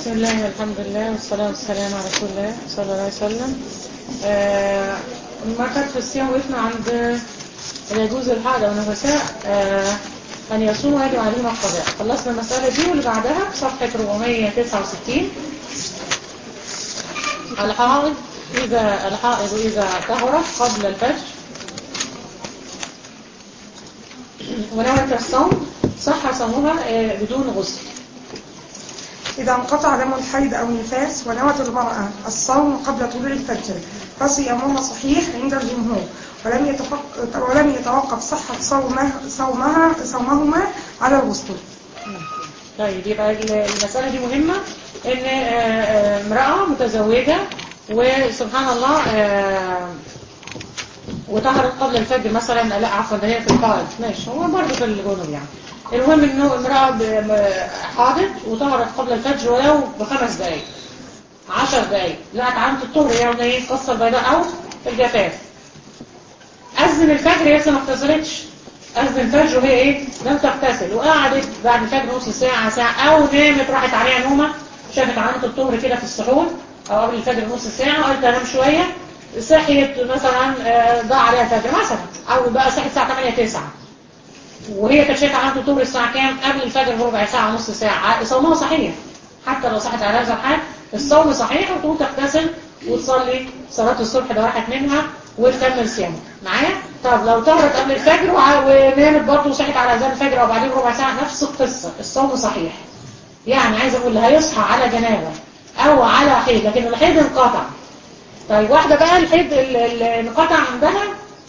بسم الله والحمد لله والصلاة والسلام على رسول الله صلى الله عليه وسلم آه ما كانت في الصيام وقفنا عند يجوز الحائض والنفساء آه أن يصوموا يجب عليهم القضاء خلصنا المسألة دي واللي بعدها في صفحة 469 الحائض إذا الحائض إذا طهرت قبل الفجر ونوت الصوم صح صومها آه بدون غسل إذا انقطع دم الحيض أو النفاس ونوت المرأة الصوم قبل طلوع الفجر فصيامها صحيح عند الجمهور ولم يتفق ولم يتوقف صحة صومها صومها صومهما على الغسل. طيب يبقى المسألة دي مهمة إن امرأة متزوجة وسبحان الله وطهرت قبل الفجر مثلا لا عفوا ده هي في القائد ماشي هو برضه في الجنوب يعني المهم انه امرأة حاضت وطهرت قبل الفجر ولو بخمس دقايق عشر دقايق لقت علامة الطهر يعني ايه قصة البيضاء او الجفاف أذن الفجر هي لسه ما اغتسلتش أذن الفجر وهي ايه لم تغتسل وقعدت بعد الفجر نص ساعة ساعة او نامت راحت عليها نومة شافت علامة الطهر كده في السحور او قبل الفجر نص ساعة قالت انام شوية صحيت مثلا ضاع عليها الفجر مثلا او بقى صحيت الساعة 8 9 وهي كانت شايفه عنده طول الساعه كام قبل الفجر بربع ساعه نص ساعه صومها صحيح حتى لو صحت على هذا الحال الصوم صحيح وتقوم تغتسل وتصلي صلاه الصبح ده راحت منها وتكمل صيامها معايا طب لو طهرت قبل الفجر ونامت برضه وصحت على اذان الفجر او بعدين ربع ساعه نفس القصه الصوم صحيح يعني عايز اقول اللي هيصحى على جنابه او على حيض لكن الحيض انقطع طيب واحده بقى الحيض اللي انقطع عندها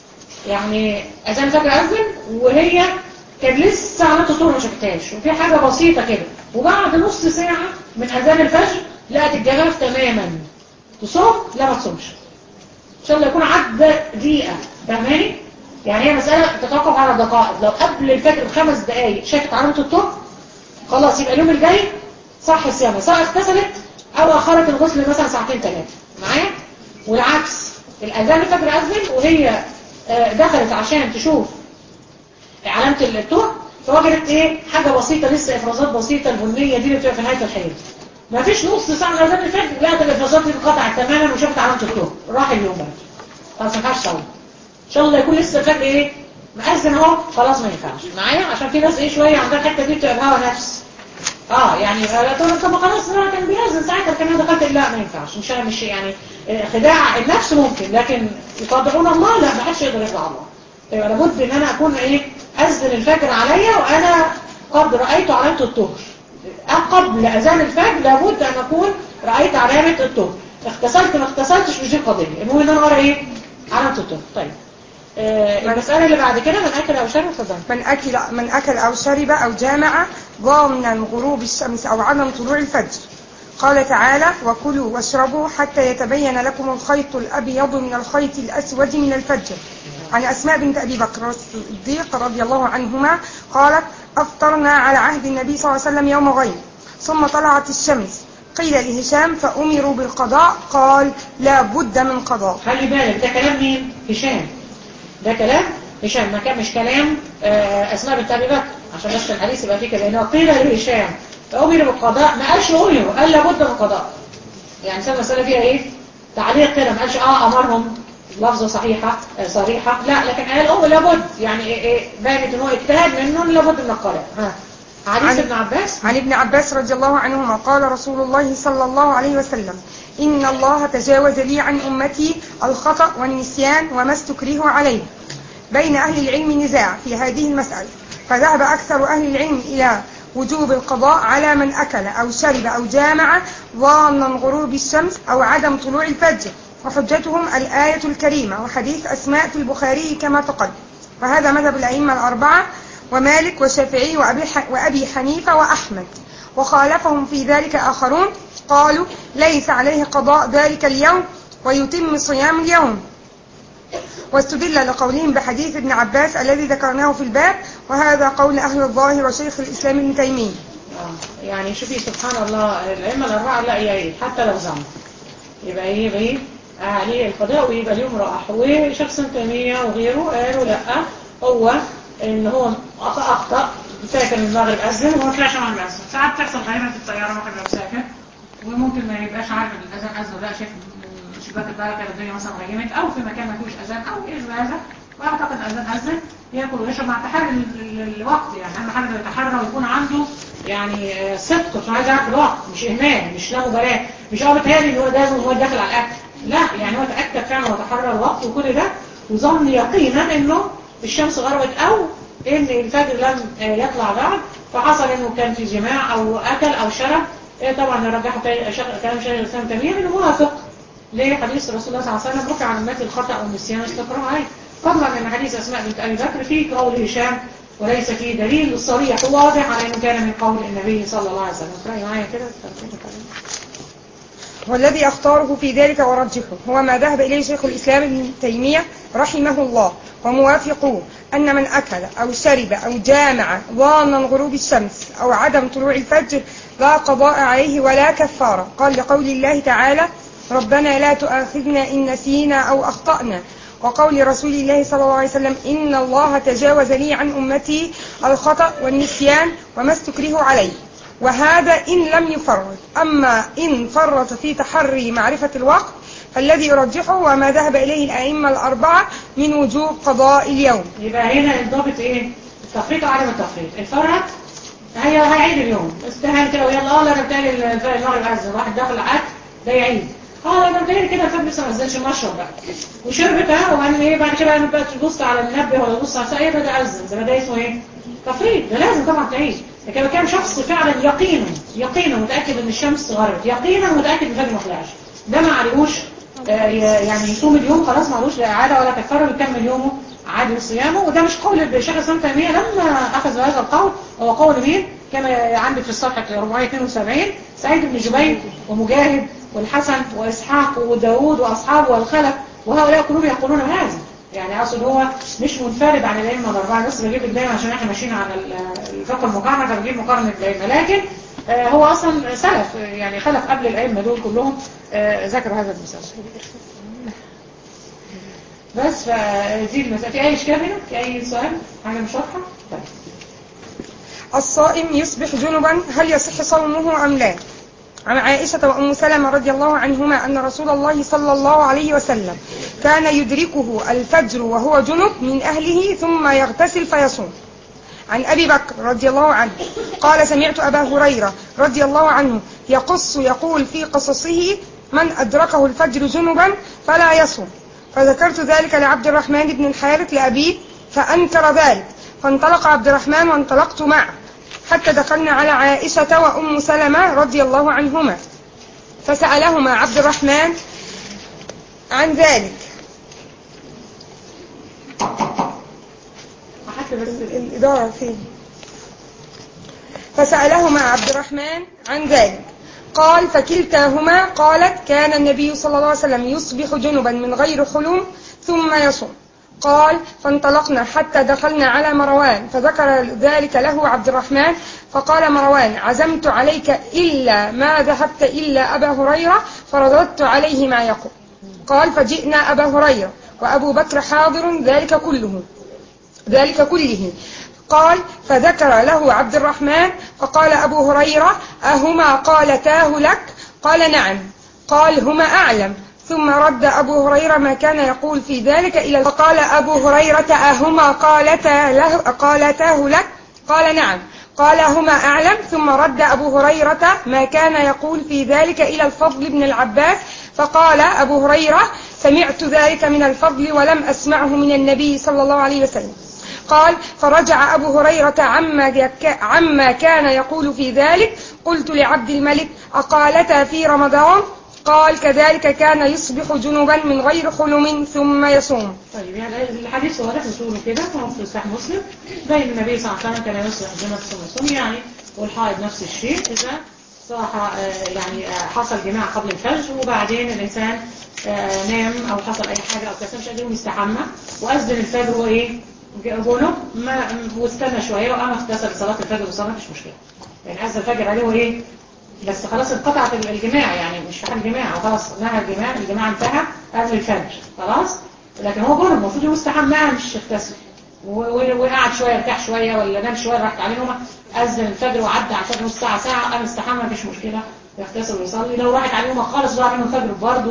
يعني اذان الفجر اذن وهي كان لسه علامة الطهر ما شفتهاش وفي حاجة بسيطة كده وبعد نص ساعة من أذان الفجر لقت الجفاف تماما تصوم لا ما تصومش إن شاء الله يكون عدى دقيقة فاهماني؟ يعني هي مسألة تتوقف على دقائق لو قبل الفجر بخمس دقايق شافت علامة الطهر خلاص يبقى اليوم الجاي صح الصيام سواء اغتسلت أو أخرت الغسل مثلا ساعتين ثلاثة معايا؟ والعكس الأذان الفجر أذن وهي دخلت عشان تشوف علامة الطهر فوجدت ايه حاجة بسيطة لسه افرازات بسيطة البنية دي اللي بتبقى في نهاية الحيض ما فيش نص ساعة من اذان الفجر لقت الافرازات دي انقطعت تماما وشافت علامة الطهر راح اليوم بقى خلاص ما ينفعش صوم ان شاء الله يكون لسه الفجر ايه مأذن اهو خلاص ما ينفعش معايا عشان في ناس ايه شوية عندها الحتة دي بتبقى بهوى نفس اه يعني طب خلاص انا كان بيأذن ساعتها كان انا دخلت لا ما ينفعش مش مش يعني خداع النفس ممكن لكن يطبعون الله لا ما حدش يقدر يخدع الله يبقى لابد ان انا اكون ايه اذن الفجر عليا وانا قد رأيت علامة الطهر قبل اذان الفجر لابد ان اكون رأيت علامة الطهر اغتسلت ما اغتسلتش مش دي قضية المهم ان انا ارى ايه علامة الطهر طيب آه المسألة اللي بعد كده من اكل او شرب اتفضل من أكل من أكل أو شرب أو جامع ضامنا غروب الشمس أو عدم طلوع الفجر قال تعالى وكلوا واشربوا حتى يتبين لكم الخيط الأبيض من الخيط الأسود من الفجر عن أسماء بنت أبي بكر الصديق رضي الله عنهما قالت أفطرنا على عهد النبي صلى الله عليه وسلم يوم غيب ثم طلعت الشمس قيل لهشام فأمروا بالقضاء قال لا بد من قضاء خلي بالك ده كلام مين؟ هشام ده كلام هشام ما كان مش كلام أسماء بنت أبي بكر عشان بس الحديث يبقى فيه كده لأنه قيل لهشام فأمروا بالقضاء ما قالش أمروا قال لا بد من قضاء يعني سنة مسألة فيها إيه؟ تعليق كده ما قالش آه أمرهم لفظة صحيحة صريحة لا لكن قال أمه لابد يعني إيه بانت ان هو اجتهاد منه لابد من القراءة ها حديث ابن عباس عن ابن عباس رضي الله عنهما قال رسول الله صلى الله عليه وسلم إن الله تجاوز لي عن أمتي الخطأ والنسيان وما استكرهوا عليه بين أهل العلم نزاع في هذه المسألة فذهب أكثر أهل العلم إلى وجوب القضاء على من أكل أو شرب أو جامع ظانا غروب الشمس أو عدم طلوع الفجر وحجتهم الآية الكريمة وحديث أسماء في البخاري كما تقدم وهذا مذهب الأئمة الأربعة ومالك والشافعي وأبي, وأبي حنيفة وأحمد وخالفهم في ذلك آخرون قالوا ليس عليه قضاء ذلك اليوم ويتم صيام اليوم واستدل لقولهم بحديث ابن عباس الذي ذكرناه في الباب وهذا قول أهل الظاهر وشيخ الإسلام ابن تيمية يعني شوفي سبحان الله الأئمة الأربعة لا يعني حتى لو زمن يبقى ايه يبقى ايه عليه القضاء ويبقى اليوم راح وشخص تيمية وغيره قالوا لا هو ان هو اخطأ فاكر المغرب أذن وما طلعش مع المأذن ساعات تحصل غالبا في الطيارة ممكن لو ساكن بقى كانت الدنيا مثلا غيمت او في مكان ما فيهوش اذان او باذن هذا واعتقد الاذان اذن ياكل ويشرب مع تحري ال- ال- الوقت يعني اهم حاجه انه يتحرى ويكون عنده يعني آه، صدق مش عايز يعرف الوقت مش اهمال مش لا مبالاه مش اه بتهيألي ان هو لازم هو داخل على الاكل لا يعني هو تاكد فعلا وتحرى الوقت وكل ده وظن يقينا انه الشمس غربت او ان الفجر لم آه، يطلع بعد فحصل انه كان في جماع او اكل او شرب إيه طبعا يرجحوا تا- شغ- كلام شيخ الاسلام تيميه انه موافق لحديث رسول الله صلى الله عليه وسلم رفع عن الناس الخطا والنسيان واستقرار عليه فضلا من حديث اسماء بنت ابي بكر في قول هشام وليس فيه دليل صريح وواضح على انه كان من قول النبي صلى الله عليه وسلم اقرأي معايا كده والذي أختاره في ذلك ورجحه هو ما ذهب إليه شيخ الإسلام ابن تيمية رحمه الله وموافقوه أن من أكل أو شرب أو جامع ظانا غروب الشمس أو عدم طلوع الفجر لا قضاء عليه ولا كفارة قال لقول الله تعالى ربنا لا تؤاخذنا إن نسينا أو أخطأنا وقول رسول الله صلى الله عليه وسلم إن الله تجاوز لي عن أمتي الخطأ والنسيان وما استكره عليه وهذا إن لم يفرط أما إن فرط في تحري معرفة الوقت فالذي يرجحه وما ذهب إليه الأئمة الأربعة من وجوب قضاء اليوم يبقى هنا الضابط ايه التفريط وعدم التفريط الفرط هي هيعيد اليوم استهان كده ويلا اه لا انا بتاعي المغرب اذن واحد داخل العك ده يعيد اه انا بتاعي كده الفجر لسه ما اذنش مشرب بقى وشربت ها وبعدين ايه بعد كده بقى تبص على المنبه ولا تبص على الساعه ايه ده ده اذن ده ده اسمه ايه تفريط ده لازم طبعا تعيد لكن لو كان شخص فعلا يقينا يقينا متاكد ان الشمس غربت يقينا متاكد ان الفجر ما طلعش ده ما عليهوش آه، يعني يصوم اليوم خلاص ما عليهوش لا اعاده ولا كفاره ويكمل يومه عادي وصيامه وده مش قول الشيخ الاسلام تيميه لما اخذ هذا القول هو قول مين كما عندك في الصفحه 472 سعيد بن جبير ومجاهد والحسن واسحاق وداوود واصحابه والخلف وهؤلاء كلهم يقولون هذا يعني اقصد هو مش منفرد عن الائمه الاربعه بس بجيب لك دايما عشان احنا ماشيين على ال- الفقه المقارنه فبجيب مقارنه الائمه لكن آه، هو اصلا سلف يعني خلف قبل الائمه دول كلهم آه، ذكروا هذا المثال بس فدي المسألة في أي إشكال هنا؟ في أي سؤال؟ حاجة مش واضحة؟ طيب الصائم يصبح جنبا هل يصح صومه أم لا عن عائشة وأم سلمة رضي الله عنهما أن رسول الله صلى الله عليه وسلم كان يدركه الفجر وهو جنب من أهله ثم يغتسل فيصوم عن أبي بكر رضي الله عنه قال سمعت أبا هريرة رضي الله عنه يقص يقول في قصصه من أدركه الفجر جنبا فلا يصوم فذكرت ذلك لعبد الرحمن بن الحارث لأبيه فأنكر ذلك فانطلق عبد الرحمن وانطلقت معه حتى دخلنا على عائشة وأم سلمة رضي الله عنهما فسألهما عبد الرحمن عن ذلك حتى بس الإدارة فين فسألهما عبد الرحمن عن ذلك قال فكلتاهما قالت كان النبي صلى الله عليه وسلم يصبح جنبا من غير حلم ثم يصوم قال فانطلقنا حتى دخلنا على مروان فذكر ذلك له عبد الرحمن فقال مروان عزمت عليك إلا ما ذهبت إلا أبا هريرة فرددت عليه ما يقول قال فجئنا أبا هريرة وأبو بكر حاضر ذلك كله ذلك كله قال فذكر له عبد الرحمن فقال أبو هريرة أهما قالتاه لك قال نعم قال هما أعلم ثم رد أبو هريرة ما كان يقول في ذلك إلى فقال أبو هريرة أهما قالتا له قالتاه لك قال نعم قال هما أعلم ثم رد أبو هريرة ما كان يقول في ذلك إلى الفضل بن العباس فقال أبو هريرة سمعت ذلك من الفضل ولم أسمعه من النبي صلى الله عليه وسلم قال فرجع أبو هريرة عما, يك- عما كان يقول في ذلك قلت لعبد الملك أقالتا في رمضان قال كذلك كان يصبح جنبا من غير حلم ثم يصوم طيب يعني الحديث واضح وصوله كده هو في صحيح مسلم بين النبي صلى الله عليه وسلم كان يصلح جنب ثم يصوم يعني والحائض نفس الشيء إذا صاح آه، يعني آه، حصل جماع قبل الفجر وبعدين الإنسان آه، نام أو حصل أي حاجة أو كسر مش قادر يقوم يستحمى وأذن الفجر وإيه جنب ما واستنى شوية وقام اغتسل صلاة الفجر وصلى مفيش مشكلة يعني أذن الفجر عليه وإيه بس خلاص انقطعت الجماع يعني مش في حال جماع خلاص نهى الجماع الجماع انتهى قبل الفجر خلاص لكن هو جنب المفروض يقوم استحمى مش يغتسل و- و- وقعد شويه ارتاح شويه ولا نام شويه راحت عليه نومه اذن الفجر وعدى عشان نص ساعه ساعه قام استحمى مفيش مشكله يغتسل ويصلي لو راحت عليه نومه خالص وراح منه الفجر برضه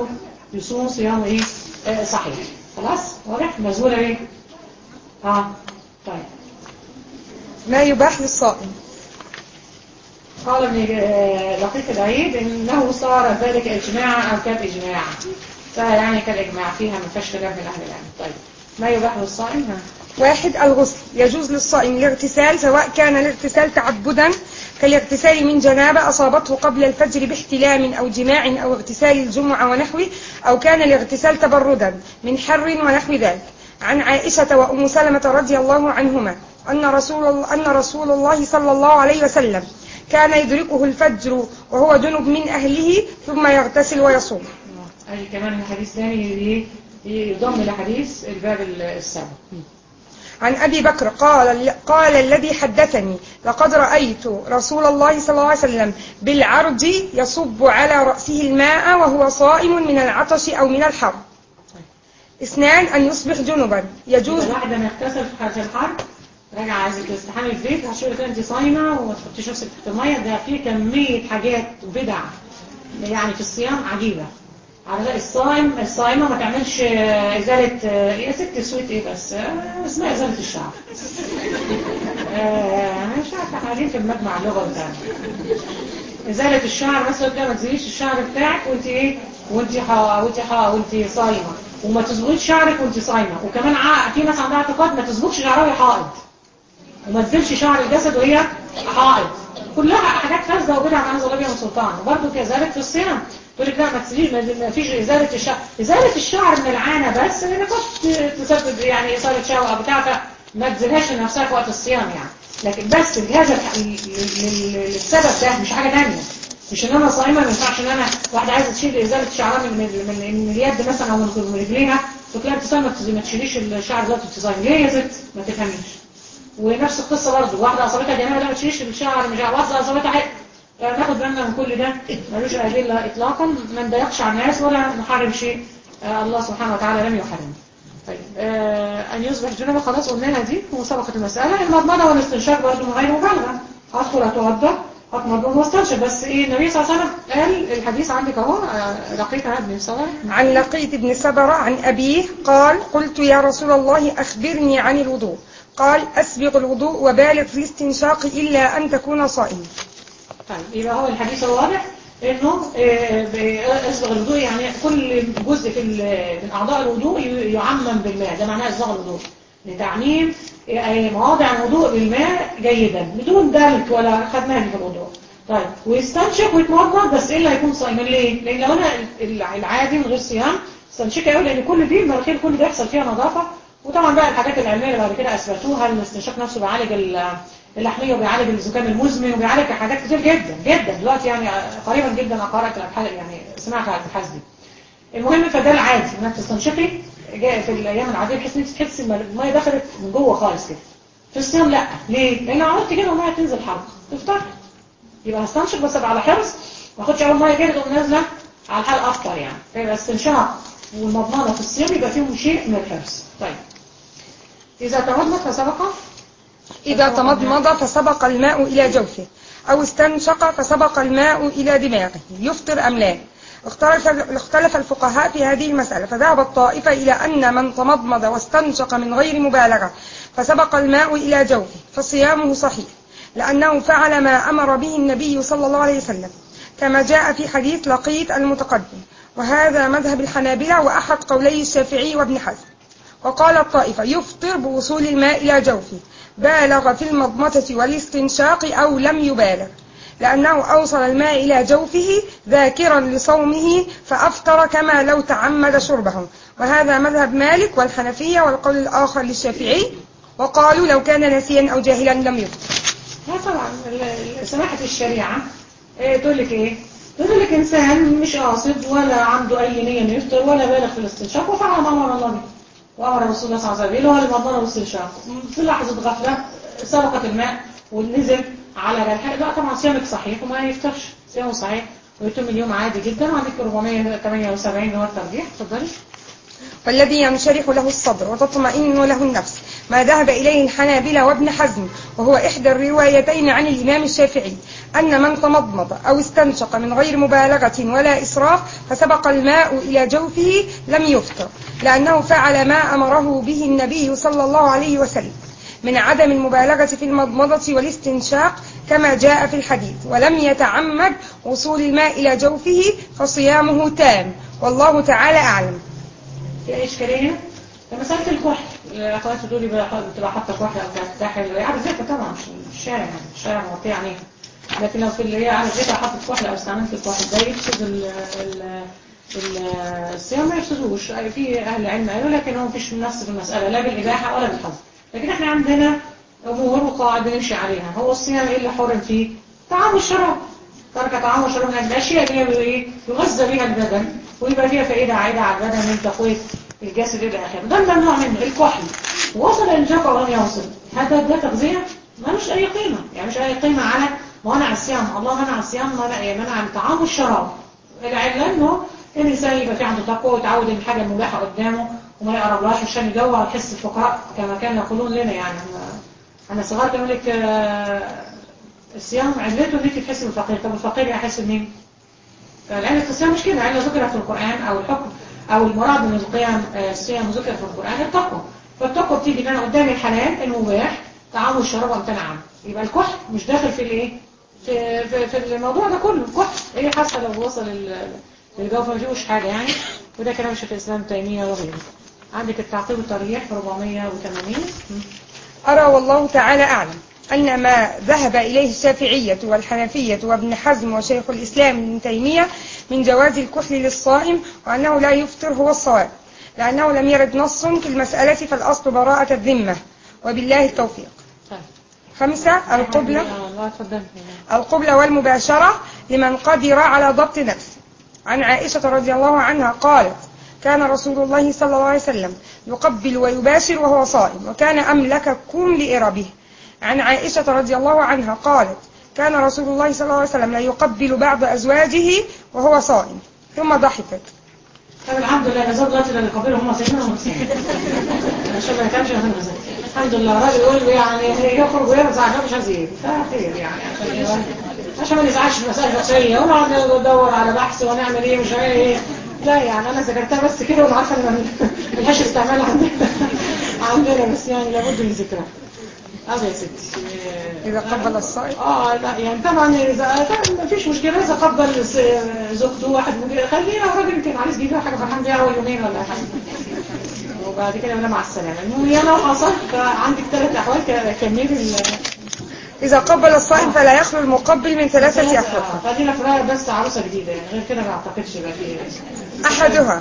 يصوم صيام ايه آه صحيح خلاص واضح مزوله ايه اه طيب ما يباح للصائم قال ابن آه، لقيط العيد انه صار ذلك اجماعا او كان اجماع فيعني كالاجماع فيها ما فيهاش خلاف من اهل العلم طيب ما يباح للصائم ها واحد الغسل يجوز للصائم الاغتسال سواء كان الاغتسال تعبدا كالاغتسال من جنابة أصابته قبل الفجر باحتلام أو جماع أو اغتسال الجمعة ونحوه أو كان الاغتسال تبردا من حر ونحو ذلك عن عائشة وأم سلمة رضي الله عنهما أن رسول, أن رسول الله صلى الله عليه وسلم كان يدركه الفجر وهو جنب من أهله ثم يغتسل ويصوم أي كمان حديث ثاني يضم لحديث الباب السابق عن أبي بكر قال, قال الذي حدثني لقد رأيت رسول الله صلى الله عليه وسلم بالعرج يصب على رأسه الماء وهو صائم من العطش أو من الحر اثنان أن يصبح جنبا يجوز الواحد لما يغتسل في الحر راجع عايزك تستحمي في البيت عشان كده انت صايمه وما تحطيش نفسك تحت الميه ده في كميه حاجات وبدع يعني في الصيام عجيبه على الصائم الصائمه ما تعملش ازاله يا ست سويت ايه بس اسمها ازاله الشعر انا مش عارفه قاعدين في المجمع اللغه بتاعنا ازاله الشعر مثلا كده ما تزيليش الشعر بتاعك وانت ايه وانت حا وانت حا وانت صايمه وما تظبطيش شعرك وانت صايمه وكمان في ناس عندها اعتقاد ما تظبطش شعرها وهي حائض وما تزيلش شعر الجسد وهي حائض كلها حاجات فاسده وبدع عن الله بيها سلطان وبرده كذلك في الصيام تقول لك لا ما تسيبيش ما فيش ازاله الشعر ازاله الشعر من العانه بس لان قد تسبب يعني اثاره شهوه او بتاع ما تزيلهاش لنفسها في وقت الصيام يعني لكن بس لهذا للسبب ده مش حاجه ثانيه مش ان انا صايمه ما ينفعش ان انا واحده عايزه تشيل ازاله شعرها من من من اليد مثلا او من رجليها فتلاقي ابتسام ما تشيليش الشعر ده وتصايم ليه يا ست ما تفهميش ونفس القصه برضه واحده اصابتها جماعه لا ما تشيليش الشعر مش واحده اصابتها حق ناخد بالنا من كل ده ملوش ادله اطلاقا ما نضيقش على الناس ولا نحرم شيء آه الله سبحانه وتعالى لم يحرمه طيب آه أن يصبح جنبه خلاص قلناها دي وسبقت المسألة المضمضة والاستنشاق برضه من غير مبالغة أدخل أتوضى أتمضمض واستنشق بس إيه النبي صلى الله عليه وسلم قال الحديث عندك أهو آه لقيت ابن سبرة عن لقيت ابن سبرة عن أبيه قال قلت يا رسول الله أخبرني عن الوضوء قال أسبغ الوضوء وبالغ في الاستنشاق إلا أن تكون صائما طيب يبقى هو الحديث الواضح انه اسبغ الوضوء يعني كل جزء في من اعضاء الوضوء يعمم بالماء ده معناه اسبغ الوضوء لتعميم مواضع الوضوء بالماء جيدا بدون دلك ولا خدناها في الوضوء طيب ويستنشق ويتمضمض بس ايه اللي هيكون صايم ليه لان لو انا العادي من غير صيام استنشق قوي لان كل دي المناخير كل ده يحصل فيها نظافه وطبعا بقى الحاجات العلميه اللي بعد كده اثبتوها الاستنشاق نفسه بيعالج اللحمية وبيعالج الزكام المزمن وبيعالج حاجات كتير جدا جدا دلوقتي يعني قريبا جدا قرأت الأبحاث يعني سمعت على الأبحاث دي المهم فده العادي انك تستنشقي جاء في الايام العاديه بحيث ان انت تحسي ان الميه دخلت من جوه خالص كده في الصيام لا ليه؟ لان عملت كده الميه تنزل حلقه تفتح يبقى هستنشق بس ابقى على حرص ما اخدش اول ميه كده تقوم نازله على الحلقه اكتر يعني فيبقى استنشاق والمضمضه في الصيام يبقى فيهم شيء من الحرص طيب اذا تمضمض فسبق إذا تمضمض فسبق الماء إلى جوفه أو استنشق فسبق الماء إلى دماغه يفطر أم لا اختلف, اختلف الفقهاء في هذه المسألة فذهب الطائفة إلى أن من تمضمض واستنشق من غير مبالغة فسبق الماء إلى جوفه فصيامه صحيح لأنه فعل ما أمر به النبي صلى الله عليه وسلم كما جاء في حديث لقيت المتقدم وهذا مذهب الحنابلة وأحد قولي الشافعي وابن حزم وقال الطائفة يفطر بوصول الماء إلى جوفه بالغ في المضمضة والاستنشاق أو لم يبالغ لأنه أوصل الماء إلى جوفه ذاكرا لصومه فأفطر كما لو تعمد شربه وهذا مذهب مالك والحنفية والقول الآخر للشافعي وقالوا لو كان ناسيا أو جاهلا لم يفطر ها طبعا سماحة الشريعة إيه تقول لك ايه تقول لك انسان مش قاصد ولا عنده اي نية انه يفطر ولا بالغ في الاستنشاق وفعل ما امر الله به وامر رسول الله صلى الله عليه وسلم هو المضمضه والاستنشاق في لحظه غفله سبقت الماء ونزل على جرحه لا طبعا صيامك صحيح وما يفطرش صيامه صحيح ويتم اليوم عادي جدا وعندك 478 اللي هو الترجيح اتفضلي والذي ينشرح له الصدر وتطمئن له النفس ما ذهب إليه الحنابلة وابن حزم وهو إحدى الروايتين عن الإمام الشافعي أن من تمضمض أو استنشق من غير مبالغة ولا إسراف فسبق الماء إلى جوفه لم يفطر لأنه فعل ما أمره به النبي صلى الله عليه وسلم من عدم المبالغة في المضمضة والاستنشاق كما جاء في الحديث ولم يتعمد وصول الماء إلى جوفه فصيامه تام والله تعالى أعلم في اي اشكاليه مساله الكحل الاخوات تقولوا لي بقى بتبقى حاطه كحل او تحتحل هي على ذكر طبعا مش مش الشارع يعني الشارع مغطي عليه لكن لو في اللي هي على ذكر حاطه كحل او استعملت الكحل ده يفسد ال ال ال- الصيام ما يفسدوش في اهل علم قالوا لكن هو مفيش نص في المساله لا بالاباحه ولا بالحظر لكن احنا عندنا امور وقواعد بنمشي عليها هو الصيام ايه اللي حرم فيه؟ طعام الشراب ترك طعام وشراب من الاشياء اللي هي ايه يغذى بها البدن ويبقى فيها فائده عائده على البدن من تقويه الجسد الى اخره ده ممنوع منه الكحل وصل الجفا ولم يوصل هذا ده تغذيه ملوش اي قيمه يعني مش اي قيمه على منع الصيام الله منع الصيام منع منع الطعام والشراب العله انه الانسان يبقى في عنده تقوى ويتعود ان الحاجه المباحه قدامه وما يقربلهاش عشان يجوع ويحس الفقراء كما كانوا يقولون لنا يعني أنا- انا صغار كانوا لك آه، الصيام علته انك تحس بالفقير طب الفقير يحس بمين؟ فالعلة الصيام مش كده علة ذكرت في القرآن أو الحكم أو المراد من القيام آه، الصيام ذكر في القرآن التقوى فالتقوى بتيجي ان انا قدامي الحلال المباح طعام والشراب امتنع عنه يبقى الكحل مش داخل في الايه؟ في, في, في الموضوع ده كله الكحل ايه حاسه لو وصل ال- للجوف ما فيهوش حاجه يعني وده كلام شيخ الاسلام تيميه وغيره عندك التعقيب والترجيح في 480 أرى والله تعالى أعلم أن ما ذهب إليه الشافعية والحنفية وابن حزم وشيخ الإسلام ابن تيمية من جواز الكحل للصائم وأنه لا يفطر هو الصواب لأنه لم يرد نص في المسألة فالأصل براءة الذمة وبالله التوفيق طيب خمسة القبلة آه، الله اتفضل القبلة والمباشرة لمن قدر على ضبط نفسه عن عائشة رضي الله عنها قالت كان رسول الله صلى الله عليه وسلم يقبل ويباشر وهو صائم وكان أملككم لإربه عن عائشة رضي الله عنها قالت كان رسول الله صلى الله عليه وسلم لا يقبل بعض أزواجه وهو صائم ثم ضحكت طب الحمد لله الناس دلوقتي اللي قبلهم هم سيدنا ومسيحنا عشان ما كانش يهتم بذلك الحمد لله الراجل يقول له يعني يخرج ويرجع ده مش هزيد فخير يعني عشان عشان ما نزعلش في مسائل شخصيه ونقعد ندور على بحث ونعمل ايه مش عارف ايه لا يعني انا ذكرتها بس كده وانا عارفه ان ما لهاش استعمال عندنا عندنا بس يعني لابد من ذكرها اه يا ستي إذا قبل الصائم اه لا يعني طبعا اذا ما فيش مشكله اذا قبل س- زوجته واحد من خليها الراجل يمكن عايز يجيب لها حاجه فرحان بيها اول يومين ولا حاجه وبعد كده ولا مع السلامه المهم يا لو حصل فعندك ثلاث احوال ك- كملي ال إذا قبل الصائم فلا يخلو المقبل من ثلاثة أحوال آه، خلينا في رأي بس عروسه جديده يعني غير كده ما اعتقدش يبقى في أحدها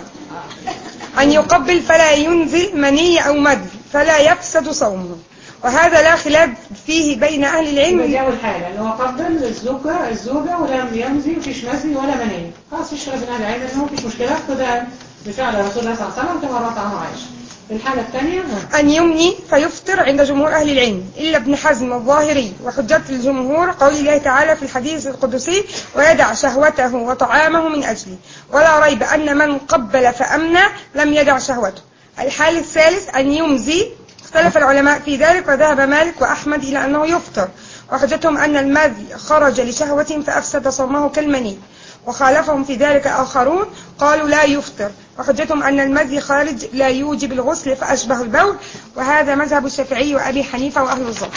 أن يقبل فلا ينزل مني أو مدي فلا يفسد صومه وهذا لا خلاف فيه بين أهل يبقى دي العلم اول حاجه ان هو قبل الزوجه الزوجه ولم يمزي مفيش مزي ولا مني خلاص مفيش خلاف بين اهل العلم ان هو مفيش مشكله فده بفعل رسول الله صلى الله عليه وسلم كما روت عنه عائشه الحاله الثانيه أن يمني فيفطر عند جمهور أهل العلم إلا ابن حزم الظاهري وحجة الجمهور قول الله تعالى في الحديث القدسي ويدع شهوته وطعامه من أجلي ولا ريب أن من قبل فأمنى لم يدع شهوته الحال الثالث أن يمزي اختلف العلماء في ذلك وذهب مالك وأحمد إلى أنه يفطر وحجتهم أن المذي خرج لشهوة فأفسد صومه كالمني وخالفهم في ذلك آخرون قالوا لا يفطر وحجتهم أن المذي خارج لا يوجب الغسل فأشبه البول وهذا مذهب الشافعي وأبي حنيفة وأهل الظهر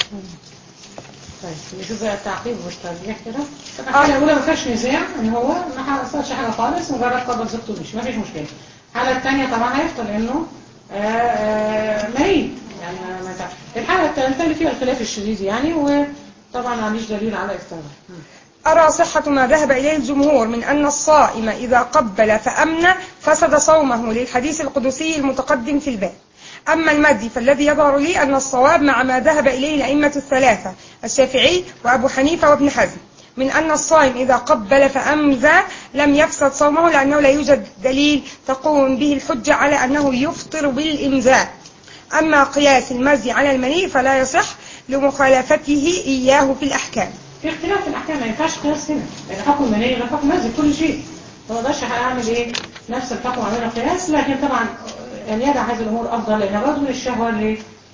طيب نشوف بقى التعقيب والترجيح كده الحاله الاولى ما فيهاش نزاع ان هو ما حصلش حاجه خالص مجرد قبل زوجته مش ما فيش مشكله الحاله الثانيه طبعا هيفطر لانه آه، آه، مريض يعني ما- ما ينفعش. الحاله الثالثه اللي فيها الخلاف الشديد يعني وطبعا ما عنديش دليل على افتراء أرى صحة ما ذهب إليه الجمهور من أن الصائم إذا قبل فأمن فسد صومه للحديث القدسي المتقدم في الباب أما المدي فالذي يظهر لي أن الصواب مع ما ذهب إليه الأئمة الثلاثة الشافعي وأبو حنيفة وابن حزم من أن الصائم إذا قبل فأمزى لم يفسد صومه لأنه لا يوجد دليل تقوم به الحجة على أنه يفطر بالإمزاء أما قياس المزي على المني فلا يصح لمخالفته إياه في الأحكام في اختلاف في الاحكام ما ينفعش قياس هنا لان حكم المنيه غير حكم المسجد كل شيء ما اقدرش اعمل ايه نفس الحكم اعملها قياس لكن طبعا ان يدع هذه الامور افضل لان برضه من الشهوه اللي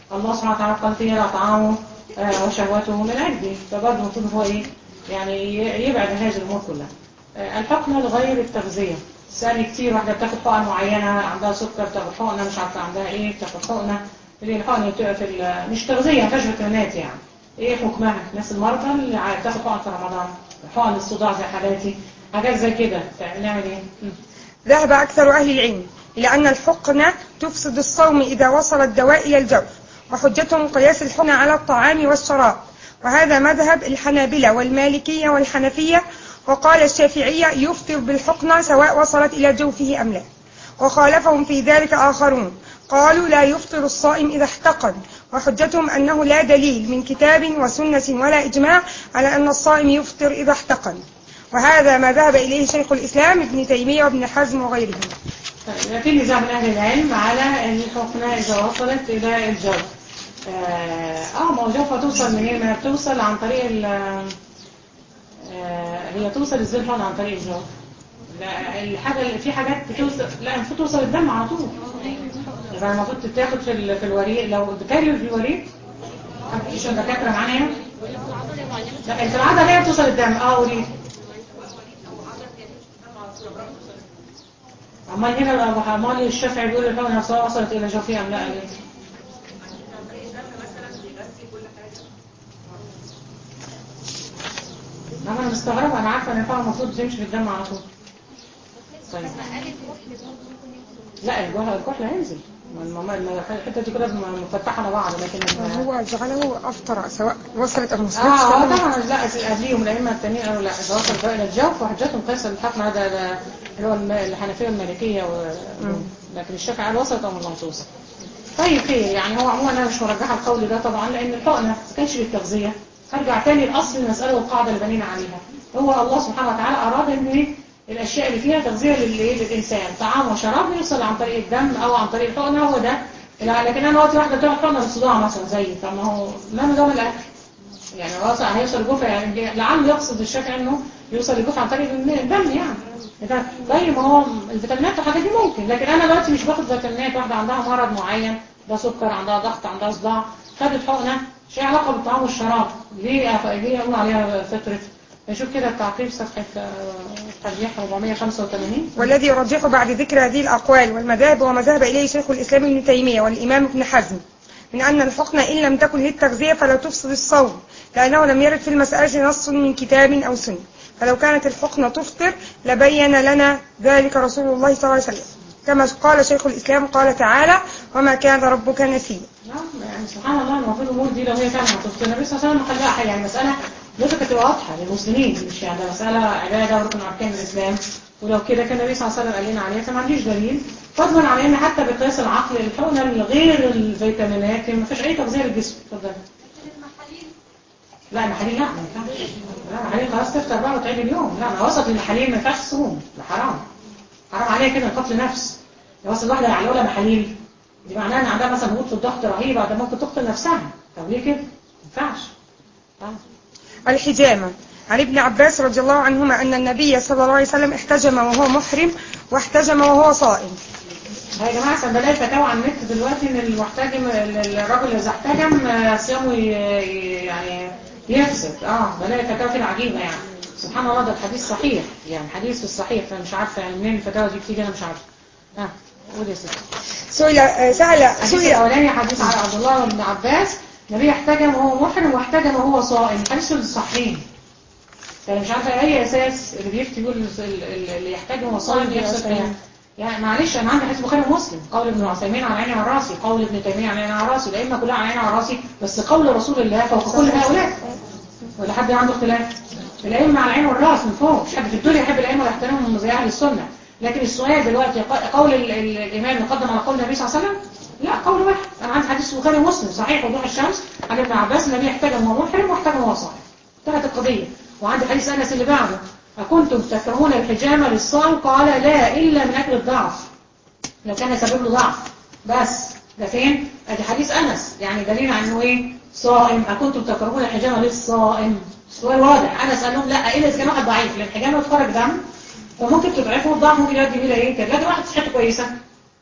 الله سبحانه وتعالى قال فيها طعامه آه، وشهوته من أجله فبرضه المفروض هو إيه يعني ي- يبعد عن هذه الأمور كلها آه، الحقنة لغير التغذية سألني كتير واحدة بتاخد حقن معينة عندها سكر بتاخد حقنة مش عارفة عندها إيه بتاخد حقنة اللي هي الحقنة اللي بتبقى في ال- مش تغذية ما فيهاش فيتامينات يعني إيه حكمها الناس المرضى اللي ع- بتاخد حقن في رمضان حقن الصداع زي حالاتي حاجات زي كده نعمل إيه؟ م. ذهب أكثر أهل العلم إلى أن الحقنة تفسد الصوم إذا وصل الدواء إلى الجوف وحجتهم قياس الحقنة على الطعام والشراب وهذا مذهب الحنابلة والمالكية والحنفية وقال الشافعية يفطر بالحقنة سواء وصلت إلى جوفه أم لا وخالفهم في ذلك آخرون قالوا لا يفطر الصائم إذا احتقن وحجتهم أنه لا دليل من كتاب وسنة ولا إجماع على أن الصائم يفطر إذا احتقن وهذا ما ذهب إليه شيخ الإسلام ابن تيمية وابن حزم وغيرهم طيب في نزاع من أهل العلم على الحقنة إذا وصلت إلى الجوف آه آه، ما هو الجوف هتوصل منين؟ ما هي بتوصل عن طريق ال آه هي توصل ازاي الحقنة عن طريق الجوف؟ لا الحاجة اللي في حاجات بتوصل لا المفروض توصل الدم على طول يبقى المفروض تتاخد في ال... في الوريق لو بتكرر في الوريق مفيش دكاترة معانا هنا؟ لا انت العادة هي بتوصل الدم اه وريق امال هنا ابو حمال الشافعي بيقول الحقنة سواء وصلت الى جوفها ام لا ليه؟ ما انا مستغربة انا عارفة ان الحقنة المفروض تمشي في الدم على طول طيب لا الجوه الكحل هينزل ما الم- ما الحته دي كده مفتحه على بعض لكن ال- هو جعله أفطر سواء وصلت أو وصلت اه اه طبعا لا قبليهم الائمه التانيين قالوا لا اذا وصل الدواء الى الجوف وحجتهم قياس الحكم هذا ده اللي هو الم- الحنفيه والمالكيه و... لكن الشافعي قال وصلت او لم توصل طيب خير يعني هو عموما انا مش مرجحه القول ده طبعا لان الحقنه ما كانش للتغذيه هرجع تاني لاصل المساله والقاعده اللي بنينا عليها هو الله سبحانه وتعالى اراد ان إيه؟ الاشياء اللي فيها تغذيه للإيه؟ للانسان طعام وشراب يوصل عن طريق الدم او عن طريق الحقنه هو ده لا لكن انا وقت واحده بتاخد حقنه للصداع مثلا زي طب ما هو ما نظام الاكل يعني هو أصلاً هيوصل الجوف يعني لعله يقصد الشافعي انه يوصل الجوف عن طريق الدم يعني إذا- طيب ما هو الفيتامينات والحاجات دي ممكن لكن انا دلوقتي مش باخد فيتامينات واحده عندها مرض معين ده سكر عندها ضغط عندها صداع خدت حقنه شيء علاقه بالطعام والشراب ليه أف- ليه اقول عليها فطره نشوف كده التعقيب صفحه آه، ترجيح 485 والذي يرجح بعد ذكر هذه الأقوال والمذاهب وما ذهب إليه شيخ الإسلام ابن تيمية والإمام ابن حزم من أن الحقنة إن لم تكن للتغذية فلا تفسد الصوم لأنه لم يرد في المسألة نص من كتاب أو سنة فلو كانت الحقنة تفطر لبين لنا ذلك رسول الله صلى الله عليه وسلم كما قال شيخ الإسلام قال تعالى وما كان ربك نسيا نعم يعني سبحان الله المفروض الامور دي لو هي فعلا هتفطر النبي صلى الله عليه وسلم خلاها حاجه يعني مساله لازم تبقى واضحه للمسلمين مش يعني ده مساله عباده وركن اركان الاسلام ولو كده كان النبي صلى الله عليه وسلم قال لنا عليها فما عنديش دليل فضلا عن ان حتى بقياس العقل الحقنه غير الفيتامينات ما فيش اي تغذيه للجسم اتفضل لا المحاليل لا ما ينفعش لا المحاليل خلاص تفطر بقى وتعيد اليوم لا ما وسط المحاليل ما ينفعش تصوم ده حرام حرام عليها كده قتل نفس لو وصل واحده على ولا محاليل دي معناها ان عندها مثلا هبوط في الضغط رهيبه ده ممكن تقتل نفسها طب ليه كده؟ ما ينفعش آه. الحجامة عن ابن عباس رضي الله عنهما أن النبي صلى الله عليه وسلم احتجم وهو محرم واحتجم وهو صائم يا جماعه عشان بلاقي فتاوى على النت دلوقتي ان المحتجم الراجل اذا احتجم آه، صيامه ي- ي- يعني يفسد اه بلاقي فتاوى كده عجيبه يعني سبحان الله ده الحديث صحيح يعني حديث في الصحيح فانا مش عارفه يعني منين الفتاوى دي بتيجي انا مش عارفه اه قول يا ستي سئل آه، سأل الحديث سئل الاولاني حديث على عبد الله بن عباس النبي احتجم وهو محرم واحتجم وهو صائم الحديث الصحيحين فانا مش عارفه اي اساس اللي بيفتي يقول ال- ال- اللي يحتاج وهو صائم يفسد يعني يعني معلش انا عندي حديث البخاري ومسلم قول ابن عثيمين على عيني وعلى راسي قول ابن تيميه على عيني وعلى راسي الائمه كلها على عيني وعلى راسي بس قول رسول الله فوق كل هؤلاء ولا حد عنده اختلاف الائمه على العين والراس من فوق مش حد في الدنيا يحب الائمه ويحترمهم زي اهل السنه لكن السؤال دلوقتي ق- قول ال- ال- الامام يقدم على قول النبي صلى الله عليه وسلم لا قول واحد انا عندي حديث البخاري ومسلم صحيح وضوح الشمس عن ابن عباس النبي احتجم وهو محرم واحتجم وهو صائم انتهت القضيه وعندي حديث انس اللي بعده أكنتم تكرهون الحجامة للصائم قال لا إلا من أجل الضعف لو كان يسبب له ضعف بس ده فين؟ ادي حديث أنس يعني دليل على انه ايه؟ صائم أكنتم تكرهون الحجامة للصائم السؤال واضح أنس قال لهم لا إلا إذا كان واحد ضعيف لأن الحجامة بتخرج دم فممكن تضعفه والضعف ممكن يؤدي إلى ايه؟ كده لكن واحد صحته كويسة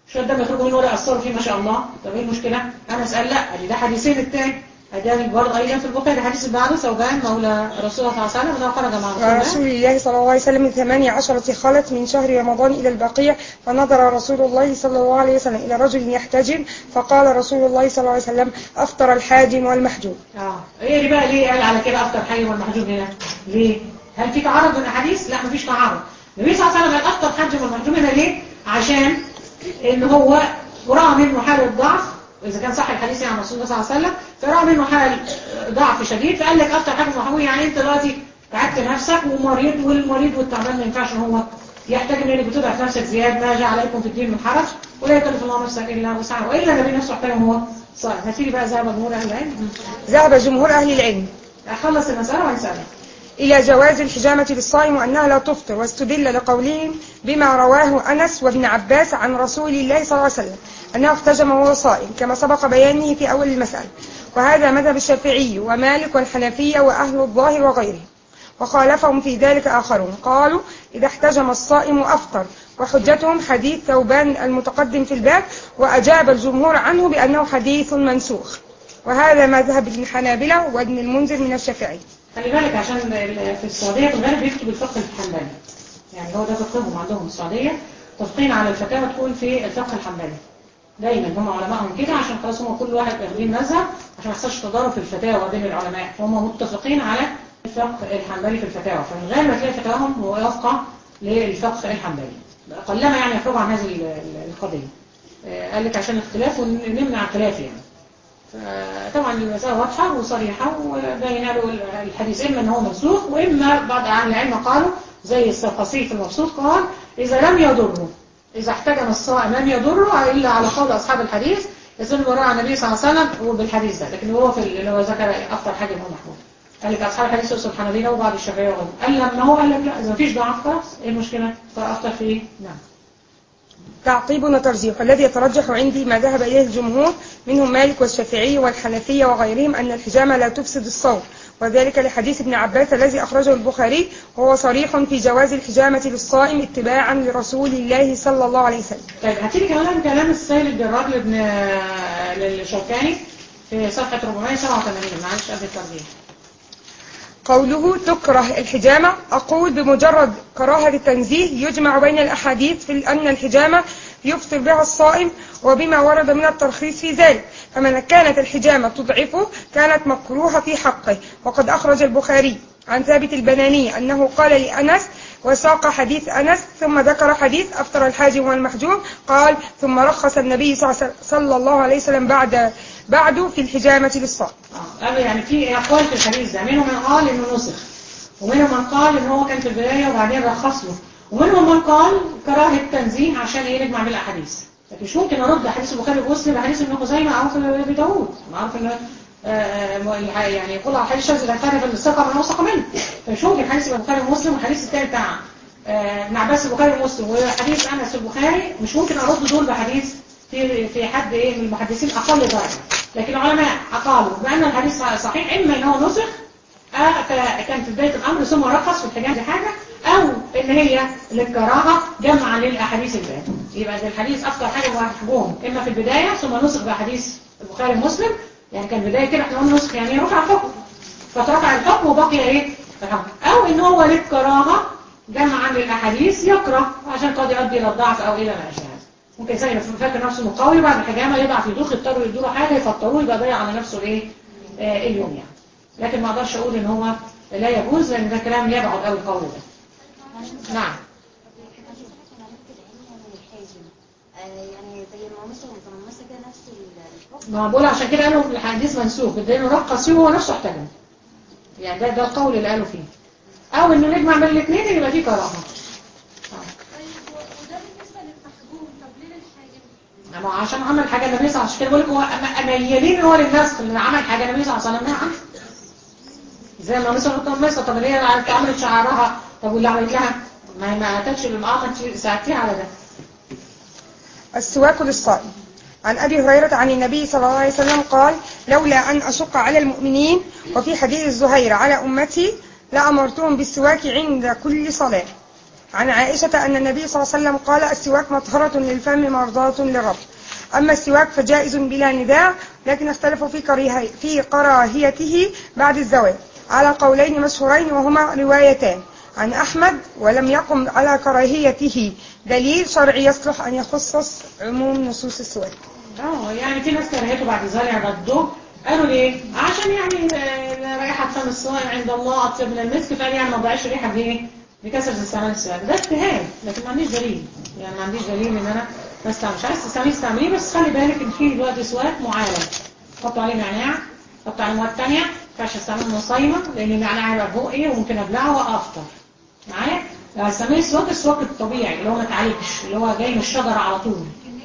شويه دم يخرجوا منه ولا يأثروا فيه ما شاء الله طب ايه المشكله انا اسال لا ادي ده حديثين التاني ادي برضه ايضا في البخاري حديث اللي بعده ثوبان مولى رسول الله صلى الله عليه وسلم انه خرج مع رسول الله ورسول الله صلى الله عليه وسلم ثمانية عشرة خلت من شهر رمضان إلى البقيع فنظر رسول الله صلى الله عليه وسلم إلى رجل يحتجم فقال رسول الله صلى الله عليه وسلم أفطر الحاجم والمحجوم اه هي دي بقى ليه قال على كده افطر حي والمحجوب هنا ليه هل في تعارض بين الاحاديث لا مفيش تعارض النبي صلى الله عليه وسلم قال افطر حج والمحجوب هنا ليه عشان ان هو ورأى منه حالة ضعف إذا كان صح الحديث عن رسول الله صلى الله عليه وسلم فرأى منه حال ضعف شديد فقال لك أفطر حاجة محجوب يعني أنت دلوقتي تعبت نفسك ومريض والمريض والتعبان ما ينفعش ان هو يحتاج انك بتضعف نفسك زياد ما جاء عليكم في الدين من حرج ولا يكلف الله نفسك الا وسعها والا النبي نفسه احتاج هو صائم هتيجي بقى ذهب جمهور اهل العلم ذهب جمهور أهل العلم اخلص المساله وهنسالها إلى جواز الحجامة للصائم وأنها لا تفطر واستدل لقولهم بما رواه أنس وابن عباس عن رسول الله صلى الله عليه وسلم أنه احتجم وهو صائم كما سبق بيانه في أول المسألة وهذا مذهب الشافعي ومالك والحنفية وأهل الظاهر وغيرهم وخالفهم في ذلك آخرون قالوا إذا احتجم الصائم أفطر وحجتهم حديث ثوبان المتقدم في الباب وأجاب الجمهور عنه بأنه حديث منسوخ وهذا مذهب ابن حنابلة وابن المنذر من الشافعي خلي بالك عشان ال- في السعوديه في الغالب بيكتب الفقه الحنبلي يعني هو ده فقههم عندهم في السعوديه تفقين على الفتاوى تكون في الفقه الحنبلي دايما هم علمائهم كده عشان خلاص هم كل واحد واخدين مذهب عشان ما يحصلش تضارب في الفتاوى بين العلماء فهم متفقين على الفقه الحنبلي في الفتاوى فمن غير ما تلاقي فتاواهم موافقه للفقه الحنبلي قلما يعني يخرجوا عن هذه ال- ال- القضيه آه، قال لك عشان الاختلاف ونمنع الخلاف يعني طبعا المسألة واضحة وصريحة وبين له الحديث إما أنه هو منسوخ وإما بعض أهل العلم قالوا زي السرقسي في المبسوط قال إذا لم يضره إذا احتجم الصائم لم يضره إلا على قول أصحاب الحديث يسن وراء النبي صلى الله عليه وسلم وبالحديث ده لكن هو في اللي هو ذكر أكثر حاجة هو محمود قال لك أصحاب الحديث يوسف الحنابلة وبعض الشافعية وغيرهم قال لما هو قال لك لا إذا مفيش ضعف خلاص إيه المشكلة فأفطر فيه نعم تعقيب وترجيح والذي يترجح عندي ما ذهب إليه الجمهور منهم مالك والشافعي والحنفية وغيرهم أن الحجامة لا تفسد الصوم وذلك لحديث ابن عباس الذي أخرجه البخاري وهو صريح في جواز الحجامة للصائم اتباعا لرسول الله صلى الله عليه وسلم طيب هتيجي كمان كلام السيد الجرار لابن للشوكاني في صفحة 487 معلش قبل الترجيح قوله تكره الحجامة أقول بمجرد كراهة التنزيه يجمع بين الأحاديث في أن الحجامة يفطر بها الصائم وبما ورد من الترخيص في ذلك فمن كانت الحجامة تضعفه كانت مكروهة في حقه وقد أخرج البخاري عن ثابت البناني أنه قال لأنس وساق حديث أنس ثم ذكر حديث أفطر الحاجم والمحجوم قال ثم رخص النبي صلى الله عليه وسلم بعد بعده في الحجامة للصائم اه قالوا يعني في اقوال في الحديث ده منهم من قال انه نسخ ومنهم من قال ان هو كان في البدايه وبعدين رخص له ومنهم من قال كراهه تنزيه عشان ايه نجمع بين الاحاديث لكن مش ممكن ارد حديث البخاري ومسلم بحديث ابن خزيمه او في ابي داوود معروف ان آه، آه، يعني يقول على حديث شاذ لا يخالف الثقه من اوثق منه فمش ممكن حديث البخاري ومسلم والحديث الثاني بتاع آه، ابن عباس البخاري ومسلم وحديث انس في البخاري مش ممكن ارد دول بحديث في في حد ايه من المحدثين اقل درجه لكن العلماء قالوا بان الحديث صحيح اما ان هو نسخ آه، فكان في بدايه الامر ثم رخص في الحجاج حاجه او ان هي للكراهه جمعا للاحاديث الباقيه يبقى ده الحديث اكثر حاجه محجوم اما في البدايه ثم نسخ باحاديث البخاري ومسلم يعني كان بدايه كده احنا قلنا نسخ يعني رفع الحكم فترفع الحكم وبقي ايه الحكم او ان هو للكراهه جمعا للاحاديث يكره عشان قد يؤدي الى الضعف او الى ما اشبه ممكن انسان يبقى فاكر نفسه مقوي بعد الحجامه يضعف يدوخ يضطروا يدوا له حاجه يفطروه يبقى ضيع على نفسه الايه آه اليوم يعني لكن ما اقدرش اقول ان هو لا يجوز لان ده كلام يبعد قوي القول ده نعم يعني زي المعمسة والمتنمسة كده نفس الحكم ما بقول عشان كده قالوا الحديث منسوخ بدأ رقص فيه وهو نفسه احتجم يعني ده ده القول اللي قالوا فيه او انه نجمع بين الاثنين يبقى فيه كراهه طيب وده بالنسبة للمحجوم طب ليه للحاجة؟ ما عشان عمل حاجه النبي صلى الله عليه وسلم عشان كده بقول لك هو أم- ميالين هو للنسخ اللي عمل حاجه النبي صلى الله عليه وسلم نعم زي ما مثلا قلت مثلا طب اللي هي عملت شعرها طب واللي عملت لها ما هي ما اتتش بالمقام انت ساعدتيها على ده السواك للصائم عن أبي هريرة عن النبي صلى الله عليه وسلم قال لولا أن أشق على المؤمنين وفي حديث الزهير على أمتي لأمرتهم بالسواك عند كل صلاة عن عائشة أن النبي صلى الله عليه وسلم قال السواك مطهرة للفم مرضاة للرب أما السواك فجائز بلا نزاع لكن اختلفوا في كريه- في كراهيته بعد الزواج على قولين مشهورين وهما روايتان عن أحمد ولم يقم على كراهيته دليل شرعي يصلح أن يخصص عموم نصوص السواك اه يعني في ناس كرهته بعد ذلك ردوه قالوا ليه؟ عشان يعني آه، رائحة فم الصائم عند الله أطيب من المسك فقال يعني ما ضيعش ريحة بايه؟ بكثرة استعمال السواك ده اجتهاد لكن ما عنديش دليل يعني ما عنديش دليل ان انا بستعمل مش عايز تستعمليه استعمليه بس خلي بالك ان في دلوقتي سواك معالج حطوا عليه نعناع حطوا عليه مواد تانية ما ينفعش استعمله من صايمة لان النعناع هيبقى فوق ايه وممكن ابلعه وافطر معايا؟ لو هستعملي السواك السواك الطبيعي اللي هو ما اتعالجش اللي هو جاي من الشجرة على طول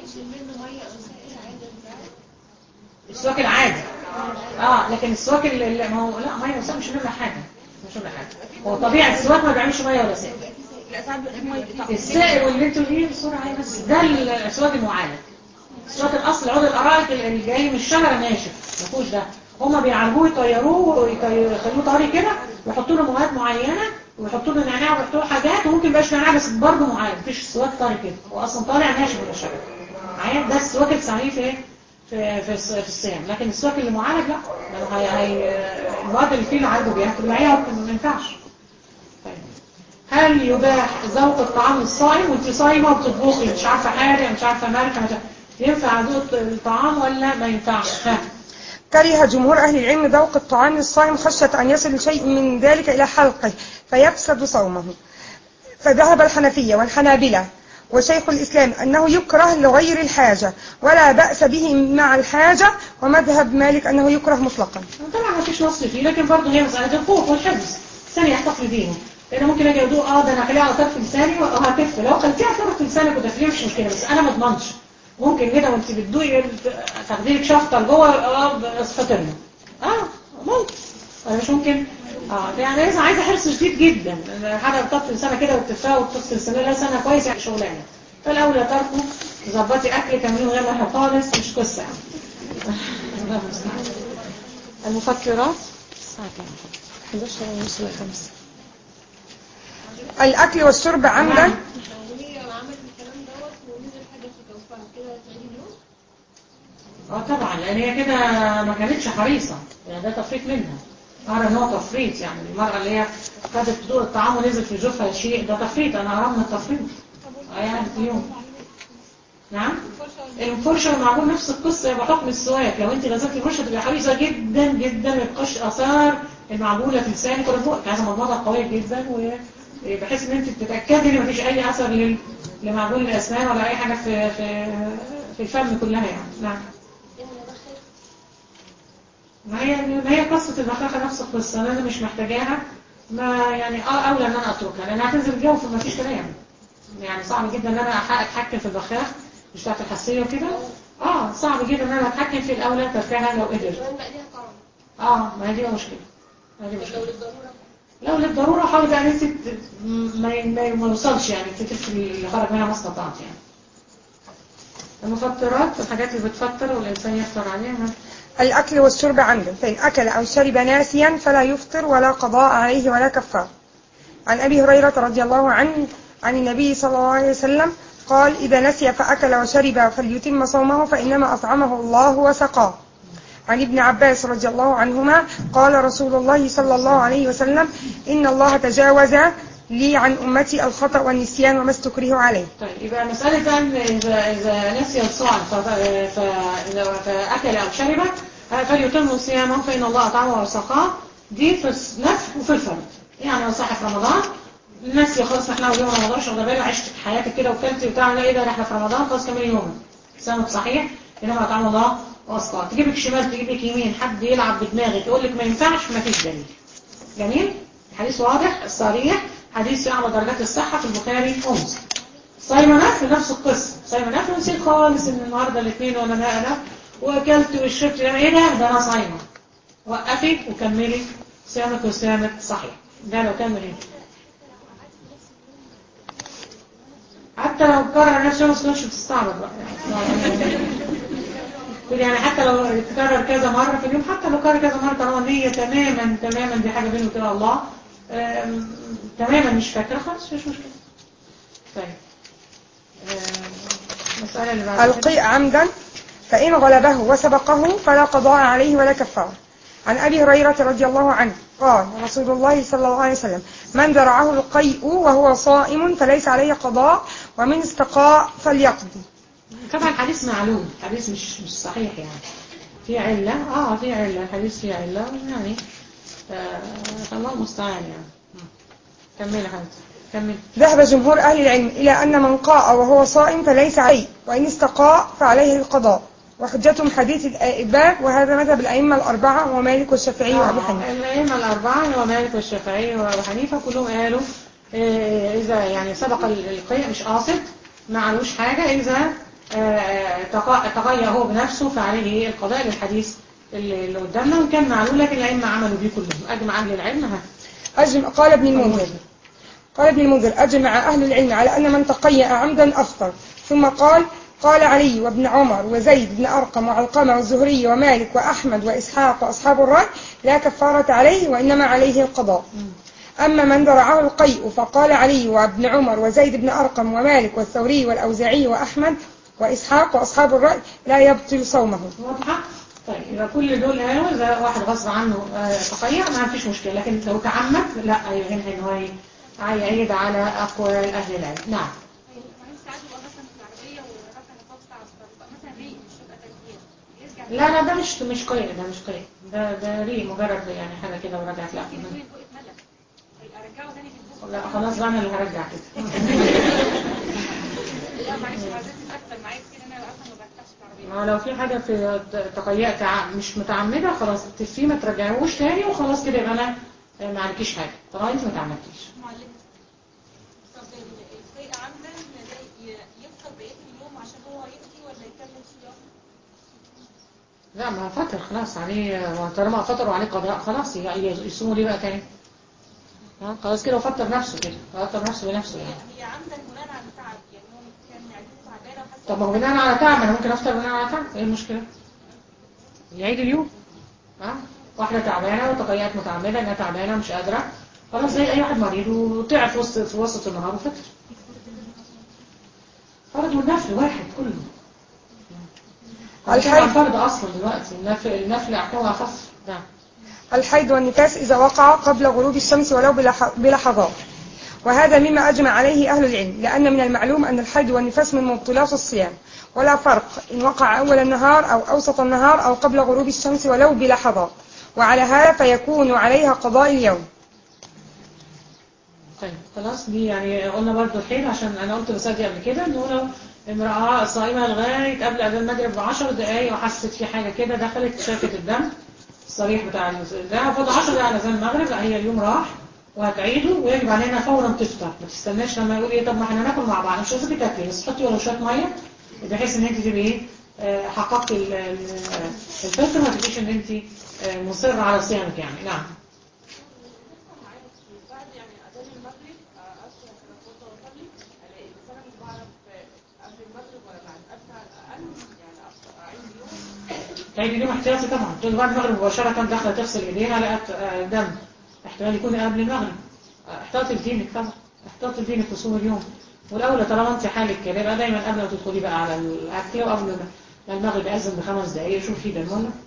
السواك العادي اه لكن السواك اللي اللي- ما هو لا ميه وسائل مش منها حاجه مش منها حاجه هو طبيعي السواك ما بيعملش ميه ولا سائل السائل واللي انتوا ايه بسرعه ايه بس ده السواك المعالج السواك الاصل عود الارائك اللي جاي من الشجره ناشف ما فيهوش ده هما بيعالجوه يطيروه ويخلوه طري كده ويحطوا له مواد معينه ويحطوا له نعناع ويحطوا له حاجات وممكن يبقاش نعناع بس برضه معالج مفيش سواك طري كده هو اصلا طالع ناشف من الشجره معايا ده السواك اللي بتستعمليه في ايه في في الص- في الصيام لكن السواك اللي معالج لا لانه هي هي المواد اللي فيه اللي عنده بيها تبلعيها ما ينفعش طيب. هل يباح ذوق الطعام الصائم وانت صايمه وبتطبخي مش عارفه حاجه مش عارفه مالكه مش عارفة- ينفع ذوق الطعام ولا ما ينفعش ها كره جمهور أهل العلم ذوق الطعام الصائم خشية أن يصل شيء من ذلك إلى حلقه فيفسد صومه فذهب الحنفية والحنابلة وشيخ الإسلام أنه يكره لغير الحاجة ولا بأس به مع الحاجة ومذهب مالك أنه يكره مطلقا طبعا ما فيش نص فيه لكن برضه هي مساله الخوف والحفظ ثاني يحتفظ دينه لان ممكن اجي ادوق اه ده انا هخليها على طرف لساني وهتف لو خليتيها على طرف لسانك وتفليه مش مشكله بس انا ما اضمنش ممكن كده وانت بتدوقي تاخدي لك شفطه لجوه اه فاطمه اه ممكن ولا مش ممكن اه يعني لازم عايزه حرص شديد جدا حاجه بتطفي لسانها كده وتفها وتفصل لسانها لسانها كويس يعني شغلانه فالاولى تركه تظبطي اكل تعمليه من غير ما خالص مش قصه يعني الله المستعان المفكرات الساعه كام 11 ونص ل 5 الأكل والشرب عمدا وهي عملت الكلام دوت ونزل حاجة في جوفها كده تعيد اليوم اه طبعا لان هي كده ما كانتش حريصه يعني ده تفريط منها ارى ان هو تفريط يعني المراه اللي هي خدت تدوق الطعام ونزل في جوفها شيء ده تفريط انا ارى من التفريط اه يعني في يوم نعم الفرشه والمعجون نفس القصه يبقى حكم السواك لو انت غسلتي الفرشه تبقى حريصه جدا جدا ما يبقاش اثار المعجونه في لسانك ولا فوقك عايزه مضمضه قويه جدا وبحيث ان انت تتاكدي ان مفيش اي اثر لل- لمعجون الاسنان ولا اي حاجه في في في الفم كلها يعني نعم ما هي ما هي قصة البخاخة نفس القصة أنا مش محتاجاها ما يعني اه أولى إن أنا أتركها لأن هتنزل الجو فما فيش كلام يعني صعب جدا إن أنا أح- أتحكم في البخاخ مش بتاعت الحساسية وكده اه صعب جدا إن أنا أتحكم في الأولى تركها لو قدر كمان بقى ليها طعم اه ما هي دي مشكلة ما هي دي لو مشكلة للضرورة لو للضرورة حاول بقى إن أنت ت- ما ما ما يوصلش يعني تتف اللي خرج منها ما استطعت يعني المفطرات الحاجات اللي بتفطر والإنسان يفطر عليها ما- الأكل والشرب عمدا فإن أكل أو شرب ناسيا فلا يفطر ولا قضاء عليه ولا كفار عن أبي هريرة رضي الله عنه عن النبي صلى الله عليه وسلم قال إذا نسي فأكل وشرب فليتم صومه فإنما أطعمه الله وسقاه عن ابن عباس رضي الله عنهما قال رسول الله صلى الله عليه وسلم إن الله تجاوز لي عن أمتي الخطأ والنسيان وما استكره عليه طيب يبقى مسألة بقى إن إذا إذا نسي الصائم ف- ف- فأكل أو شرب فليتم صيامه فإن الله أطعمه وسقاه دي في النفل وفي الفرد يعني لو صح في رمضان نسي خلاص احنا يوم رمضان مش واخده بالي عشت حياتك كده وكلتي وبتاع لا ايه ده احنا في رمضان خلاص كملي يومك صيامك صحيح انما أطعمه الله وسقاه تجيبك شمال تجيبك يمين حد يلعب بدماغك يقول لك ما ينفعش ما فيش دليل جميل الحديث واضح صريح حديث أعلى درجات الصحة في البخاري ومسلم صايمة نفل نفس القصة صايمة نفل ونسيت خالص ان النهاردة الاثنين وانا لا انا واكلت وشربت يعني ايه ده ده انا صايمة وقفي وكملي صيامك وصيامك صحيح ده لو كان مريض حتى لو كرر نفسه ما تكونش بتستعبط بقى يعني يعني حتى لو اتكرر كذا مرة في اليوم حتى لو كرر كذا مرة طالما نية تماما تماما دي حاجة بينه وبين الله أم، تماما مش فاكرة خلاص مش مشكلة المسألة اللي بعد كده. القيء عمدا فإن غلبه وسبقه فلا قضاء عليه ولا كفارة عن أبي هريرة رضي الله عنه قال رسول الله صلى الله عليه وسلم من ذرعه القيء وهو صائم فليس عليه قضاء ومن استقاء فليقضي طبعا حديث معلوم حديث مش مش صحيح يعني في علة اه في علة الحديث فيه علة يعني آه الله المستعان يعني مم. كملي حضرتك كملي ذهب جمهور أهل العلم إلى أن من قاء وهو صائم فليس عليه وإن استقاء فعليه القضاء وحجتهم حديث الباب وهذا مذهب الأئمة الأربعة ومالك والشافعي وأبي حنيفة الأئمة الأربعة اللي هو مالك والشافعي وأبو حنيفة كلهم قالوا آه، إذا يعني سبق القيء مش قاصد ما علوش حاجة إذا آه، تقا- تغير هو بنفسه فعليه القضاء للحديث اللي اللي قدامنا وكان معلول لكن الأئمة عملوا بيه كلهم أجمع أهل العلم ها أجمع قال ابن المنذر قال ابن المنذر أجمع أهل العلم على أن من تقيأ عمدا أفطر ثم قال قال علي وابن عمر وزيد بن أرقم وعلقمة والزهري ومالك وأحمد وإسحاق وأصحاب الرأي لا كفارة عليه وإنما عليه القضاء أما من ذرعه القيء فقال علي وابن عمر وزيد بن أرقم ومالك والثوري والأوزاعي وأحمد وإسحاق وأصحاب الرأي لا يبطل صومه واضحة؟ طيب يبقى كل دول قالوا إذا واحد غصب عنه آه، تقيأ ما فيش مشكلة لكن لو تعمد لا ينهي إن هو ي- يعيد على أقوال أهل العلم نعم معلش ساعات بيبقى مثلا في العربية ورفع النقاب بتاع بيبقى مثلا ريق مش بيبقى تسجيل يرجع لا لا ده مش مش قيء ده مش قيء ده ده ريق مجرد يعني حاجة كده ورجعت لا يقول البق اتملى ارجعه تاني في البق لا خلاص بقى أنا اللي هرجع كده لا معلش حضرتك تكتر معايا كتير انا اصلا ما برتاحش في العربية ما لو في حاجة في تقيأت ع- مش متعمدة خلاص تفيه ما ترجعوش تاني وخلاص كده يبقى أنا آه، ما عليكيش حاجة طالما أنت ما تعمدتيش معلم طب القيء عمدا ده ي- يفطر بقية اليوم عشان هو يقضي ولا يكمل صيام؟ لا ما فطر خلاص عليه ما طالما فطر وعليه قضاء خلاص ي- ي- يصوموا ليه بقى تاني ها خلاص كده وفطر نفسه كده فطر نفسه بنفسه يعني هي عمدا بناء على التعب يعني هو كان معدته تعبانة وحاسة طب ما هو بناء على تعب ما انا ممكن افطر بناء على تعب ايه المشكله يعيد اليوم ها واحده تعبانه وتقيأت متعمده انها تعبانه مش قادره خلاص زي اي واحد مريض وطلع في وسط في وسط النهار وفطر فرض والنفل واحد كله الحي- الحي فرض اصلا دلوقتي النفل النفل احكامه اخف نعم الحيض والنفاس إذا وقع قبل غروب الشمس ولو بلح- بلحظات وهذا مما أجمع عليه أهل العلم لأن من المعلوم أن الحيض والنفاس من مبطلات الصيام ولا فرق إن وقع أول النهار أو أوسط النهار أو قبل غروب الشمس ولو بلحظات وعلى هذا فيكون عليها قضاء اليوم طيب خلاص دي يعني قلنا برضو الحين عشان انا قلت المسألة دي قبل كده انه لو امرأة صائمة لغاية قبل اذان المغرب بعشر دقايق وحست في حاجة كده دخلت شافت الدم الصريح بتاع ال- ده فاضل 10 دقايق على اذان المغرب لا هي اليوم راح وهتعيده ويجب علينا فورا تفطر ما تستناش لما يقول ايه طب ما احنا ناكل مع بعض مش لازم تاكلي بس حطي ولو شويه ميه بحيث ان انت تبقي ايه آه، حققتي ال- ال- الفطر ما تبقيش ان انت آه، مصره على صيامك يعني نعم بعد يعني اذان المغرب اصلا انا كنت اصلي الاقي بس انا مش بعرف قبل المغرب ولا بعد افطر اقل يعني افطر اعيد اليوم تعيد اليوم احتياطي طبعا تقول بعد المغرب مباشرة داخلة تغسل ايديها لقت آه، دم احتمال يكون قبل المغرب آه، احتياطي لدينك طبعا احتياطي لدينك في صوم اليوم والأولى طالما انت حالك كده يبقى دايما قبل ما تدخلي بقى على الأكل وقبل ما المغرب يأذن بخمس دقايق شوف في دم ولا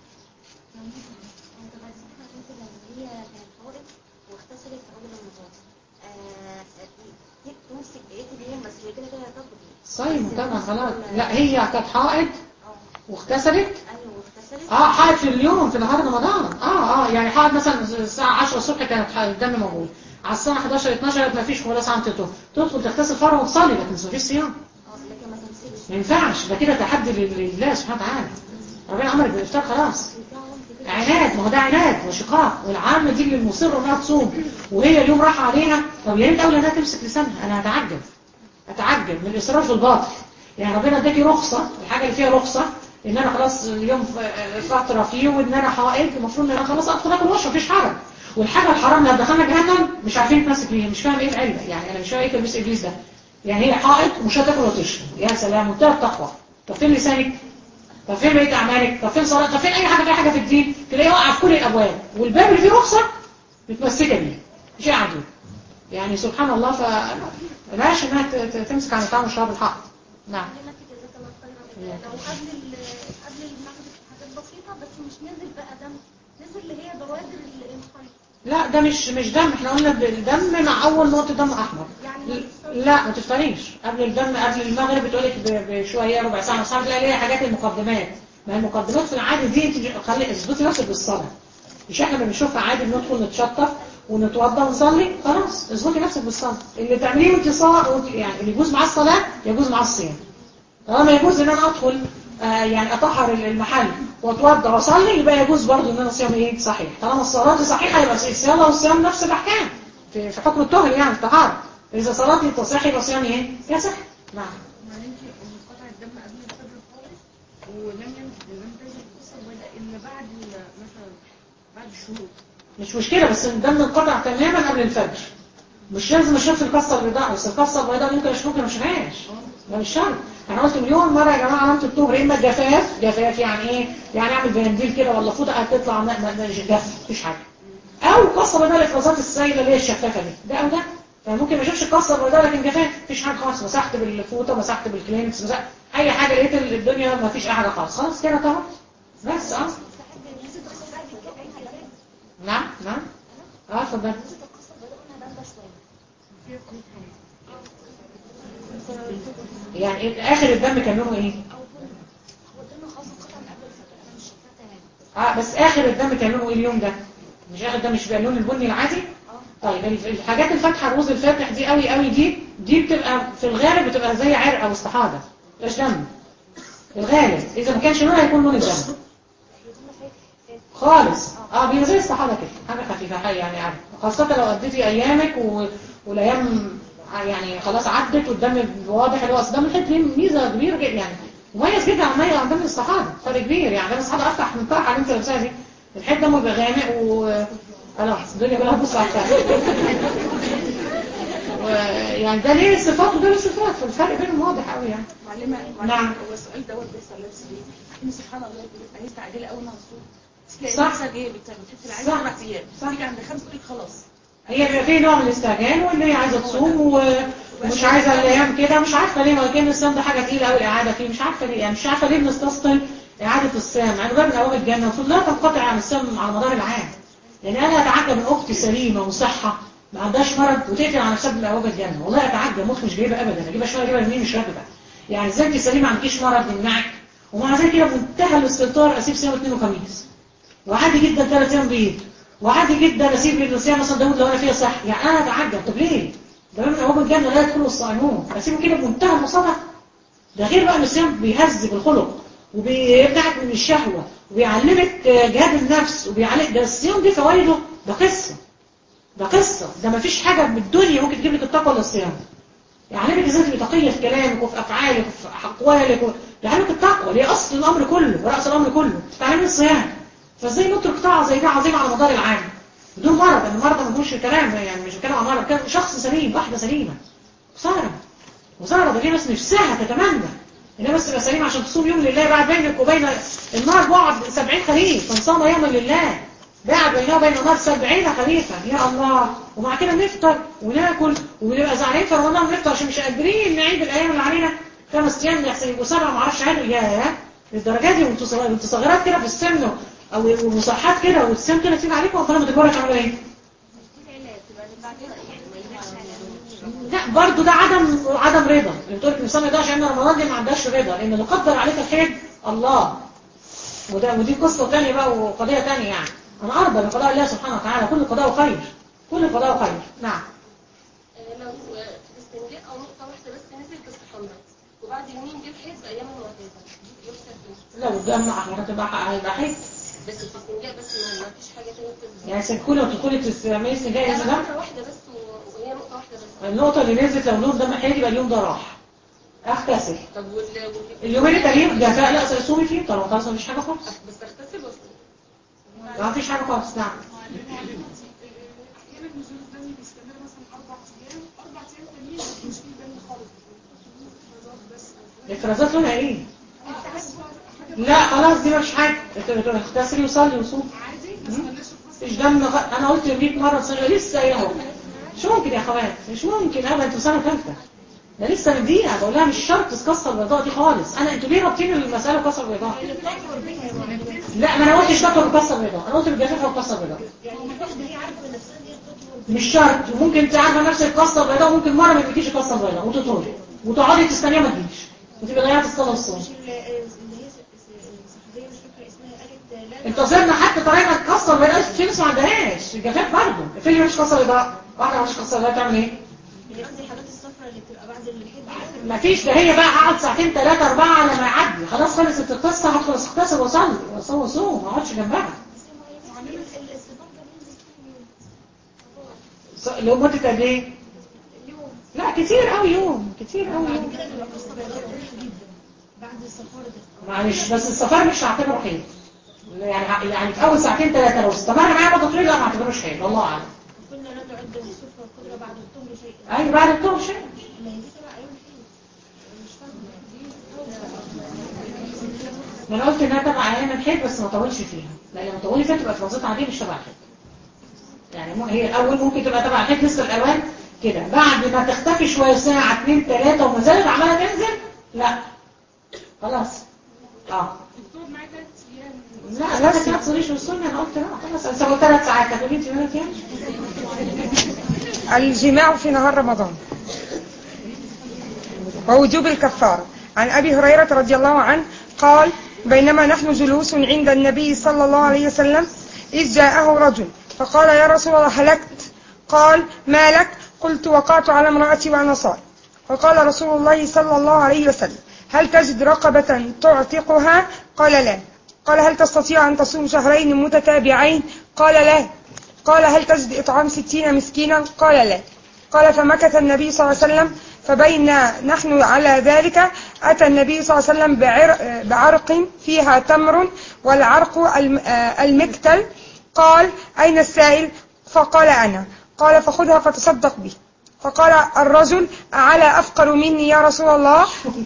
هي كانت حائض واغتسلت قبل رمضان آه، تمسك بقية اليوم بس هي كده كده تقضي صايمة طبعا خلاص لا هي كانت حائض واغتسلت ايوه واغتسلت اه حائض في اليوم في نهار رمضان اه اه يعني حائض مثلا الساعة 10 الصبح كانت حائض الدم موجود على الساعة 11 12 ما فيش خلاص عم تدخل تدخل تغتسل فورا وتصلي لكن ما فيش صيام اه لكن ما تمسكش ما ينفعش ده كده تحدي لل- لله سبحانه وتعالى ربنا امرك بالافطار خلاص عناد ما هو ده عناد وشقاق والعامة دي اللي المصرة انها تصوم وهي اليوم راح عليها طب يا ريت اولى انها تمسك لسانها انا هتعجب اتعجب من الاصرار في الباطل يعني ربنا اداكي رخصة الحاجة اللي فيها رخصة ان انا خلاص اليوم ف- فترة فيه وان انا حائض المفروض ان انا خلاص ادخل اكل واشرب مفيش حرج والحاجة الحرام اللي هتدخلنا جهنم مش عارفين نتمسك بيها مش فاهم ايه العلة يعني انا مش فاهم ايه تلبيس ابليس ده يعني هي حائض ومش هتاكل وتشرب يا سلام منتهى التقوى طب فين لسانك طب فين بقية أعمالك طب فين صلاة طب فين أي حاجة في حاجة في الدين تلاقيه واقع في كل الأبواب والباب اللي فيه رخصة متمسكة بيه مش عدو يعني سبحان الله ف ملاش إنها ت- ت- تمسك عن الطعام والشراب الحق نعم لما تيجي لو قبل ال- قبل المغرب حاجات بسيطة بس مش نزل بقى دم نزل اللي هي بوادر ال- الخيط لا ده مش مش دم احنا قلنا الدم مع اول نقطة دم احمر يعني لا ما تفطريش قبل الدم قبل المغرب بتقولك ب- بشوية ربع ساعة بس عارف لا ليه حاجات المقدمات ما المقدمات في العادي دي انت خلي اثبتي نفسك بالصلاة مش احنا بنشوفها عادي بندخل نتشطف ونتوضى ونصلي خلاص اثبتي نفسك بالصلاة اللي تعمليه وانت صلاة وانت- يعني اللي يجوز معاه الصلاة يجوز معاه الصيام طالما يجوز ان انا ادخل آه يعني اطهر المحل واتوضى واصلي يبقى يجوز برضه ان انا صيامي ايه صحيح طالما الصلاه دي صحيحه يبقى الصيام والصيام نفس الاحكام في في حكم الطهر يعني الطهاره اذا صلاتي تصح يبقى صيامي ايه يصح نعم وبعدين في انقطع الدم قبل الفجر خالص ولم ينزل لم تنزل القصه البيضاء الا بعد ال- مثلا بعد الشهور مش مشكله بس الدم انقطع تماما قبل الفجر مش لازم اشوف القصه البيضاء بس القصه البيضاء ممكن اشوف ممكن ما اشوفهاش ده مش شرط انا قلت مليون مره يا جماعه علامه الطهر اما جفاف جفاف يعني ايه يعني اعمل بنديل كده ولا فوطه هتطلع ما- ما- ما- جاف مفيش حاجه او قصه بيضاء الافرازات السائله اللي هي الشفافه دي ده او ده فممكن ما اشوفش القصه البيضاء لكن جفاف مفيش حاجه خالص مسحت بالفوطه مسحت بالكلينكس مسحت اي حاجه لقيت الدنيا مفيش اي حاجه خالص خلاص كده طبعا بس اه صاحب نزل القصة بقى بالكفاية كده نعم نعم اه اتفضل نزل القصة البيضاء قلنا بامبا شوية يعني إيه- اخر الدم كان لونه ايه او بني هو الدم خلاص انقطع من قبل الفجر انا مش شايفاه تمام اه بس اخر الدم كان لونه ايه اليوم ده مش اخر الدم مش بقى اللون البني العادي طيب الف- الحاجات الفاتحه الروز الفاتح دي قوي قوي دي دي بتبقى في الغالب بتبقى زي عرق او استحاضه مش دم الغالب اذا ما كانش لونها هيكون لون الدم خالص اه بيبقى زي الصحابه كده حاجه خفيفه حاجة يعني عارف خاصه لو قضيتي ايامك و... والايام يعني خلاص عدت والدم واضح اللي هو أصل دم الحيض ليه ميزه كبيره جدا يعني مميز جدا عن ميه عن دم الصحابه فرق كبير يعني دم الصحابه افتح من الطرحه اللي انت لابساها دي الحيض دمه بيبقى غامق و خلاص الدنيا كلها تبص على الفرق ويعني ده ليه صفات وده ليه صفات فالفرق بينهم واضح قوي يعني معلمة نعم. معلمة هو السؤال دوت بيحصل نفسي ليه؟ ان سبحان الله بتبقى مستعجلة قوي انها تصوم تلاقي صح. نفسك ايه بتعمل في العين صح. اربع ايام صح. تيجي عند خمس تقول خلاص هي بيبقى فيه نوع من الاستعجال واللي هي عايزه تصوم و- ومش عايزه الايام كده مش عارفه ليه ما كان الصيام ده حاجه تقيله قوي الاعاده فيه مش عارفه ليه يعني مش عارفه ليه بنستثقل اعاده الصيام يعني باب من ابواب الجنه المفروض لا تنقطع عن الصيام على مدار العام يعني انا اتعجب من اختي سليمه وصحه ما عندهاش مرض وتقفل على نفسها من ابواب الجنه والله اتعجب مخ مش جايبه ابدا اجيبها شويه اجيبها منين مش راكبه يعني ازاي انت سليمه ما عندكيش مرض يمنعك ومع ذلك كده بمنتهى الاستهتار اسيب صيام اثنين وخميس وعادي جدا ثلاث ايام بيض وعادي جدا اسيب الصيام مثلا داود لو انا فيها صح يعني انا اتعجب طب ليه ده من ابواب الجنه لا يدخلوا الصائمون اسيبه كده بمنتهى المصابه ده غير بقى ان الصيام بيهذب الخلق وبيمنعك من الشهوه وبيعلمك جهاد النفس وبيعلمك ده الصيام دي فوائده ده قصه ده قصه ده ما فيش حاجه بالدنيا ممكن تجيب لك التقوى الا الصيام يعلمك ازاي تبقى تقيه في كلامك وفي افعالك وفي اقوالك و... يعلمك التقوى اللي هي اصل الامر كله ورأس الامر كله تتعلمي الصيام فازاي نترك طاعه زي دي عظيمه على مدار العام بدون مرض ان المرض ما فيهوش كلام يعني مش بتكلم عن مرض كان شخص سليم واحده سليمه خساره خساره ده في ناس نفسها تتمنى انها بس تبقى سليمه عشان تصوم يوم لله بعد بينك وبين النار بعد 70 خريف فنصام يوما لله بعد بينه وبين النار 70 خريفا يا الله ومع كده نفطر وناكل ونبقى زعلانين في رمضان ونفطر عشان مش قادرين نعيد الايام اللي علينا خمس ايام يحسن يبقوا سبعه ما اعرفش عادوا يا للدرجه دي وانتوا صغيرين وانتوا صغيرات كده في السن او المصحات كده والسن كده تيجي عليكم وكل ما تكبروا تعملوا ايه؟ لا برضو ده عدم عدم رضا اللي بتقول لك الانسان ما يقدرش عشان رمضان دي ما عندهاش رضا لان اللي قدر عليك الحج الله وده ودي قصه ثانيه بقى وقضيه ثانيه يعني انا ارضى بقضاء الله سبحانه وتعالى كل قضاء خير كل قضاء خير نعم لو في الاستنجاء او نقطة واحدة بس نزلت بس حمراء وبعد يومين جه الحيض بأيام المعتادة يغسل فيه لو الدم احمر هتبقى هيبقى حج بس في الاستنجاء بس ما ما فيش حاجة تانية بتنزل يعني سكولة وتدخلي تستعملي استنجاء لا ينزل لا، دم مرة واحدة بس و- وهي نقطة واحدة بس النقطة اللي نزلت لو لون دم حيل يبقى اليوم ده راح اغتسل طب وال وال- اليومين التانيين ده فعلا لا صومي فيه طالما خلاص مفيش حاجة خالص بس اغتسل واصل ما فيش حاجة خالص نعم احيانا نزول الدم بيستمر مثلا اربع ايام اربع ايام تانيين مفيش فيه دم خالص افرازات بس او الافرازات لونها ايه؟ لا خلاص دي مش حاجة اغتسلي وصلي وصوم عادي بس مالناش الفصل مش دم غ... انا قلت 100 مرة صغيرة لسه ايه اهو مش ممكن يا اخوات مش ممكن ابدا انتوا سنة ثالثة ده لسه لسه مديها بقول لها مش شرط تكسر البيضاء دي خالص انا انتوا ليه رابطين المساله بكسر البيضاء لا ما انا قلتش تطهر بكسر البيضاء انا قلت بالجفاف وبكسر البيضاء مش شرط وممكن انت عارفه نفسك تكسر بيضاء وممكن مره ما تجيش تكسر بيضاء وتطهري وتقعدي تستنيها ما تجيش وتبقى ضيعت الصلاه والصوم اللي هي صحفيه مش فاكره اسمها قالت لا انتظرنا حتى طريقه تكسر بيضاء في ناس ما عندهاش الجفاف برضه في اللي مش كسر بيضاء واحده مش كسر بيضاء تعمل ايه؟ اللي قصدي الحاجات الصفراء اللي بتبقى بعد الحد ما فيش ده هي بقى قعد ساعتين ثلاثة أربعة على ما يعدي خلاص خلصت القصة هدخل اغتسل واصلي واصلي وصوم ما اقعدش جنبها ص- لو مدة قد ايه؟ لا كتير قوي يوم كتير قوي يوم بعد الصفار ده معلش بس السفر مش هعتبره حيض يعني يعني في اول ساعتين ثلاثة لو استمر معايا مدة طويلة لا ما اعتبروش حيض والله اعلم كنا لا تعد الصفر والقدره بعد الطهر شيء ايوه بعد الطهر شيء ما هي دي تبع ايام الحيض مش فاهمه ما انا قلت انها تبع ايام الحيض بس ما طولش فيها لان لما طولي فيها تبقى اتوظفت عاديه مش تبع الحيض يعني مو- هي الاول ممكن تبقى تبع الحيض لسه الالوان كده بعد ما تختفي شويه ساعه اتنين ثلاثه وما زالت عماله تنزل لا خلاص اه دكتور معايا ثلاث ايام لا لا بس ما تصليش والسنه انا قلت لا خلاص سووا ثلاث ساعات هتقولي انت ثلاث ايام الجماع في نهار رمضان ووجوب الكفارة عن أبي هريرة رضي الله عنه قال بينما نحن جلوس عند النبي صلى الله عليه وسلم إذ جاءه رجل فقال يا رسول الله هلكت قال ما لك قلت وقعت على امرأتي وأنا صائم فقال رسول الله صلى الله عليه وسلم هل تجد رقبة تعتقها قال لا قال هل تستطيع أن تصوم شهرين متتابعين قال لا قال هل تجد إطعام ستين مسكينا قال لا قال فمكث النبي صلى الله عليه وسلم فبين نحن على ذلك أتى النبي صلى الله عليه وسلم بعر- بعرق فيها تمر والعرق الم- آه المكتل قال أين السائل فقال أنا قال فخذها فتصدق به فقال الرجل أعلى أفقر مني يا رسول الله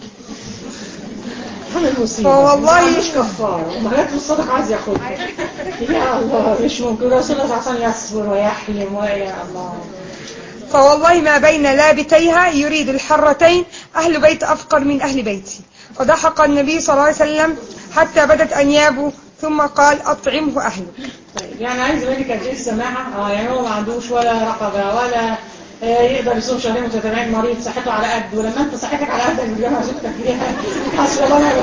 هذا المصيبة فوالله- مش كفارة ومهلات الصدق عايز ياخدها يا الله مش ممكن رسول الله صلى الله عليه وسلم يصبر ويحلم ويا الله فوالله ما بين لابتيها يريد الحرتين أهل بيت أفقر من أهل بيتي فضحك النبي صلى الله عليه وسلم حتى بدت أنيابه ثم قال أطعمه أهله طيب يعني عايز منك قد ايه السماحه اه يعني هو ما عندوش ولا رقبه ولا آه، يقدر يصوم شهرين متتابعين مريض صحته على قد ولما انت صحتك على قدك بالجامعه زوجتك فيها حسب الله ما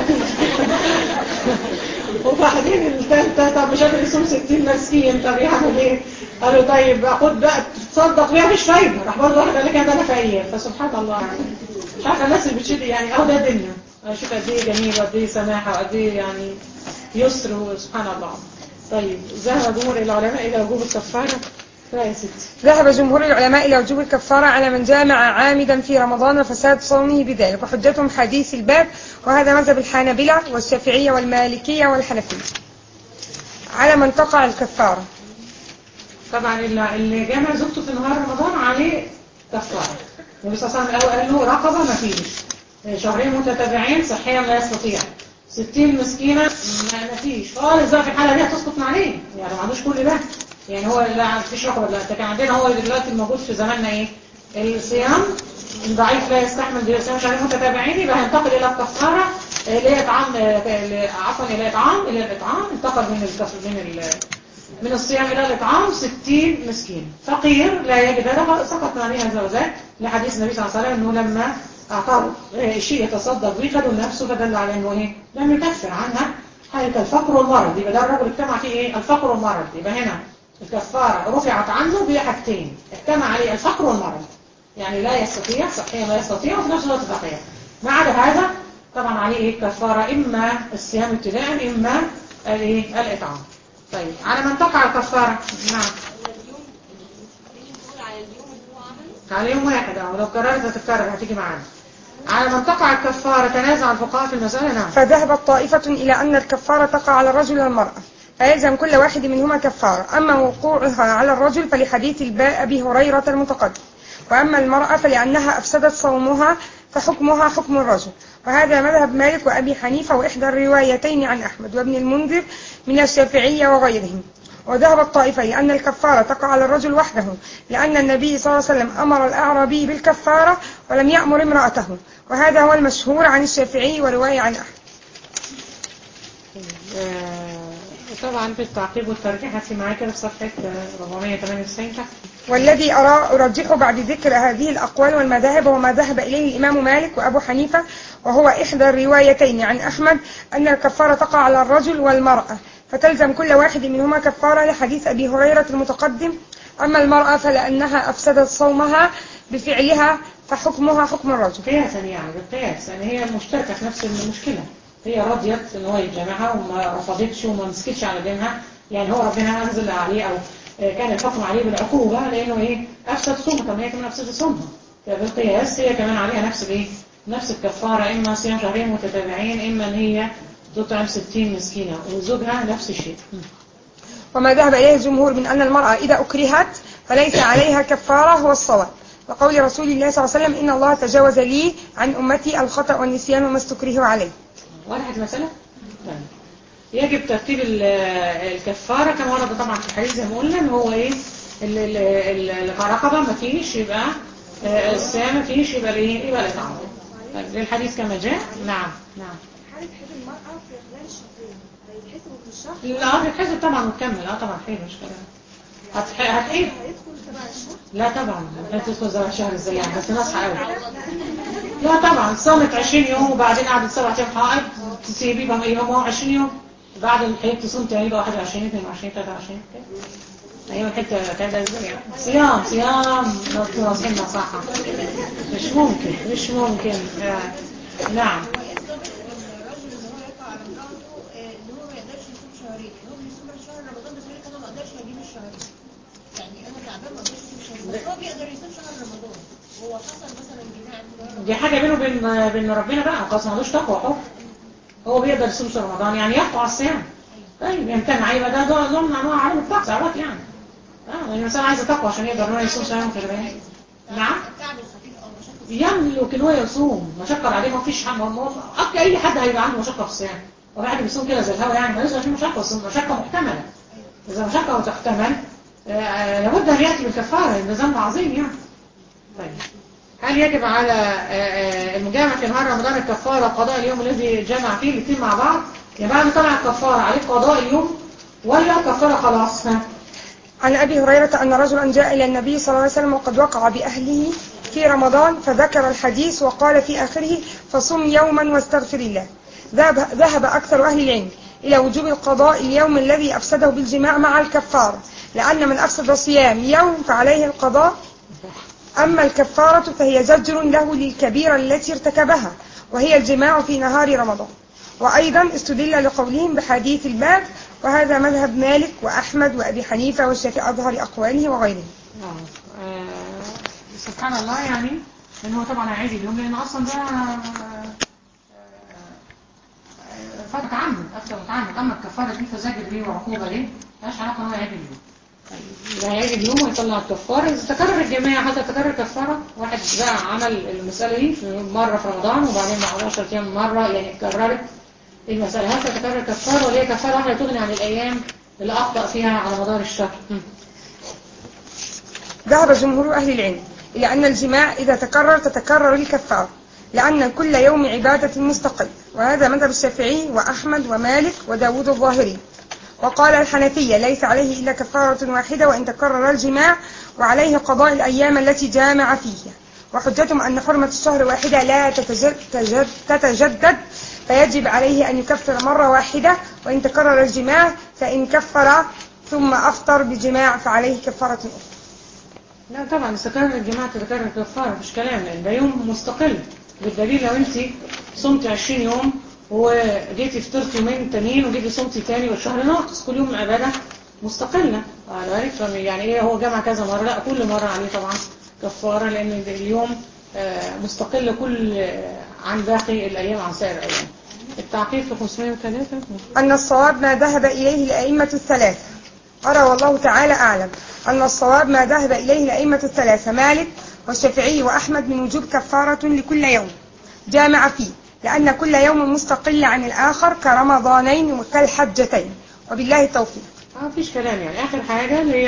وبعدين الثالثه طب مش قادر يصوم 60 مسكين طب يعمل ايه؟ قالوا طيب خد بقى تصدق بيها مش فايده راح برضه واحد قال لك ده انا فقير فسبحان الله يعني مش عارفه الناس اللي بتشد يعني اهو ده دنيا شوف قد ايه جميل وقد ايه سماحه وقد ايه يعني يسر وسبحان الله طيب ذهب جمهور العلماء إلى وجوب الكفارة لا يا ستي ذهب جمهور العلماء إلى وجوب الكفارة على من جامع عامدا في رمضان وفساد صومه بذلك وحجتهم حديث الباب وهذا مذهب الحنابلة والشافعية والمالكية والحنفية على من تقع الكفارة طبعا اللي اللي جامع زوجته في نهار رمضان عليه كفارة النبي صلى الله عليه وسلم الأول قال له رقبة ما فيش شهرين متتابعين صحيا لا يستطيع 60 مسكينة ما ما فيش خالص بقى في الحالة دي هتسقط من عليه يعني ما عندوش كل ده يعني هو لا فيش رقبة لا ده كان عندنا هو دلوقتي الموجود في زماننا ايه الصيام الضعيف لا يستحمل صيام شهرين متتابعين يبقى هينتقل الى الكفارة اللي هي اطعام آه، عفوا الى اطعام الى الاطعام انتقل من الكف من ال من الصيام إلى الإطعام 60 مسكين فقير لا يجد هذا سقط عليها زوجات لحديث النبي صلى الله عليه وسلم أنه لما أعطاه آه، شيء يتصدق به خده لنفسه فدل على أنه إيه لم يكفر عنها حالة الفقر والمرض يبقى ده الرجل اجتمع فيه إيه الفقر والمرض يبقى هنا الكفارة رفعت عنه بحاجتين اجتمع عليه الفقر والمرض يعني لا يستطيع صحيا لا يستطيع وفي نفس الوقت فقير ما عدا هذا طبعا عليه إيه كفارة إما الصيام ابتداء إما الإيه الإطعام طيب على من تقع الكفارة نعم على اليوم خلينا نقول على اليوم اللي هو عمله على يوم واحد اه ولو كررت هتتكرر هتيجي معانا على من تقع الكفارة تنازع الفقهاء في المسألة نعم فذهبت طائفة إلى أن الكفارة تقع على الرجل والمرأة فيلزم كل واحد منهما كفارة أما وقوعها على الرجل فلحديث الباء أبي هريرة المتقدم وأما المرأة فلأنها أفسدت صومها فحكمها حكم الرجل وهذا مذهب مالك وأبي حنيفة وإحدى الروايتين عن أحمد وابن المنذر من الشافعية وغيرهم وذهبت طائفة لأن الكفارة تقع على الرجل وحده لأن النبي صلى الله عليه وسلم أمر الأعرابي بالكفارة ولم يأمر امرأته وهذا هو المشهور عن الشافعي ورواية عن أحمد آه، طبعا في التعقيب والترجيح هاتي معايا كده في صفحة آه، 498 تحت والذي أرى أرجحه بعد ذكر هذه الأقوال والمذاهب هو ما ذهب إليه الإمام مالك وأبو حنيفة وهو إحدى الروايتين عن أحمد أن الكفارة تقع على الرجل والمرأة فتلزم كل واحد منهما كفارة لحديث أبي هريرة المتقدم أما المرأة فلأنها أفسدت صومها بفعلها فحكمها حكم الرجل قياسا يعني بالقياس يعني هي مشتركة في نفس المشكلة هي رضيت ان هو يتجمعها وما رفضتش وما مسكتش على دينها يعني هو ربنا انزل عليه او آه، كان الحكم عليه بالعقوبة لانه ايه افسد صومها طب هي كمان افسدت صومها فبالقياس هي كمان عليها نفس الايه نفس الكفارة اما صيام شهرين متتابعين اما ان هي تطعم 60 مسكينة وزوجها نفس الشيء وما ذهب إليه الجمهور من أن المرأة إذا أكرهت فليس عليها كفارة هو الصواب وقول رسول الله صلى الله عليه وسلم إن الله تجاوز لي عن أمتي الخطأ والنسيان وما استكرهوا عليه وضحت المسألة؟ طيب. يجب ترتيب ال- الكفارة كما ورد طبعا في الحديث زي ما قلنا ان هو ايه ال- ال- ال- الرقبة ما فيش يبقى آه، الصيام ما فيش يبقى الايه يبقى الإطعام طيب للحديث كما جاء نعم نعم حالة حيض المرأة في خلال الشهرين هيتحسبوا من الشهر لا هتحسب طبعا وتكمل اه طبعا حيل مش كلام هتح- هتحيل هيدخل تبع الشهر لا طبعا لا تدخل زي الشهر ازاي يعني بس نصحى قوي لا طبعا صامت 20 يوم وبعدين قعدت سبع ايام حائض تسيبي بقى يوم هو 20 يوم بعد الحيض تصوم تاني بقى 21 22 23 كده ايوه الحته كده ازاي يعني؟ صيام صيام ناصحين صح مش ممكن مش ممكن آه. نعم الراجل اللي هو يقع على امراته آه، ان هو ما يقدرش يصوم شهرين يعني هو بيصوم شهر رمضان بس يقول لك انا ما اقدرش اجيب الشهرين يعني انا تعبان ما اقدرش اصوم شهرين بس هو بيقدر يصوم شهر رمضان هو حصل مثلا جماع في شهر رمضان دي حاجة بينه وبين بين ربنا بقى خلاص مالوش تقوى حكم هو بيقدر يصوم شهر رمضان يعني يقطع الصيام طيب يمتنع يبقى ده ده ضمن من انواع علم الطقس عوات يعني اه يعني الانسان عايز تقوى عشان يقدر ان هو يصوم شهر في البيت نعم التعب الخفيف او مشقه يملك ان هو يصوم مشقة عليه ما فيش حد ما أكيد اي حد هيبقى عنده مشقة في الصيام وبعد بيصوم كده زي الهوا يعني ما لازم فيه مشقة بس مشقة محتملة اذا مشقة وتحتمل آه، آه، لابد ان ياتي بالكفارة لان ده ذنب عظيم يعني طيب هل يجب على آه، آه، المجامع في نهار رمضان الكفارة قضاء اليوم الذي جمع فيه الاثنين مع بعض يعني بعد ما طلع الكفارة عليه قضاء اليوم ولا كفارة خلاص ها عن أبي هريرة أن رجلا جاء إلى النبي صلى الله عليه وسلم وقد وقع بأهله في رمضان فذكر الحديث وقال في آخره فصم يوما واستغفر الله ذهب, ذهب أكثر أهل العلم إلى وجوب القضاء اليوم الذي أفسده بالجماع مع الكفارة لأن من أفسد صيام يوم فعليه القضاء أما الكفارة فهي زجر له للكبيرة التي ارتكبها وهي الجماع في نهار رمضان وأيضا استدل لقولهم بحديث الباب وهذا مذهب مالك وأحمد وأبي حنيفة والشافعي أظهر أقواله وغيرهم آه، آه، سبحان الله يعني ان هو طبعا هيعيد اليوم لان اصلا ده آه، آه، فرق تعمد اكثر متعمد اما الكفاره دي فزاجر ليه وعقوبه ليه ملهاش علاقه ان هو يعيد اليوم طيب، يبقى هيعيد اليوم ويطلع الكفاره اذا تكرر الجميع حتى تكرر الكفاره واحد بقى عمل المساله دي في مره في رمضان وبعدين مع 10 ايام مره يعني اتكررت المساله هل تتكرر كفاره ولا هي كفاره واحده تغني عن الايام اللي اخطا فيها على مدار الشهر م. ذهب جمهور أهل العلم إلى أن الجماع إذا تكرر تتكرر الكفارة لأن كل يوم عبادة مستقل وهذا مذهب الشافعي وأحمد ومالك وداود الظاهري وقال الحنفية ليس عليه إلا كفارة واحدة وإن تكرر الجماع وعليه قضاء الأيام التي جامع فيها وحجتهم أن حرمة الشهر واحدة لا تتجد تجد تتجدد فيجب عليه أن يكفر مرة واحدة وإن تكرر الجماع فإن كفر ثم أفطر بجماع فعليه كفارة أخرى لا طبعا استكرار الجماعة تتكرر كفارة مفيش كلام لأن ده يوم مستقل بالدليل لو انت صمت 20 يوم وجيتي فطرت يومين تانيين وجيتي صمتي تاني والشهر ناقص كل يوم عبادة مستقلة على ذلك فم- يعني ايه هو جمع كذا مرة لا كل مرة عليه طبعا كفارة لأن ده اليوم آه، مستقل كل آه، عن باقي الأيام عن سائر الأيام التعقيب في 503 أن الصواب ما ذهب إليه الأئمة الثلاثة أرى والله تعالى أعلم أن الصواب ما ذهب إليه الأئمة الثلاثة مالك والشافعي وأحمد من وجوب كفارة لكل يوم جامع فيه لأن كل يوم مستقل عن الآخر كرمضانين وكالحجتين وبالله التوفيق اه مفيش كلام يعني اخر حاجة اللي هي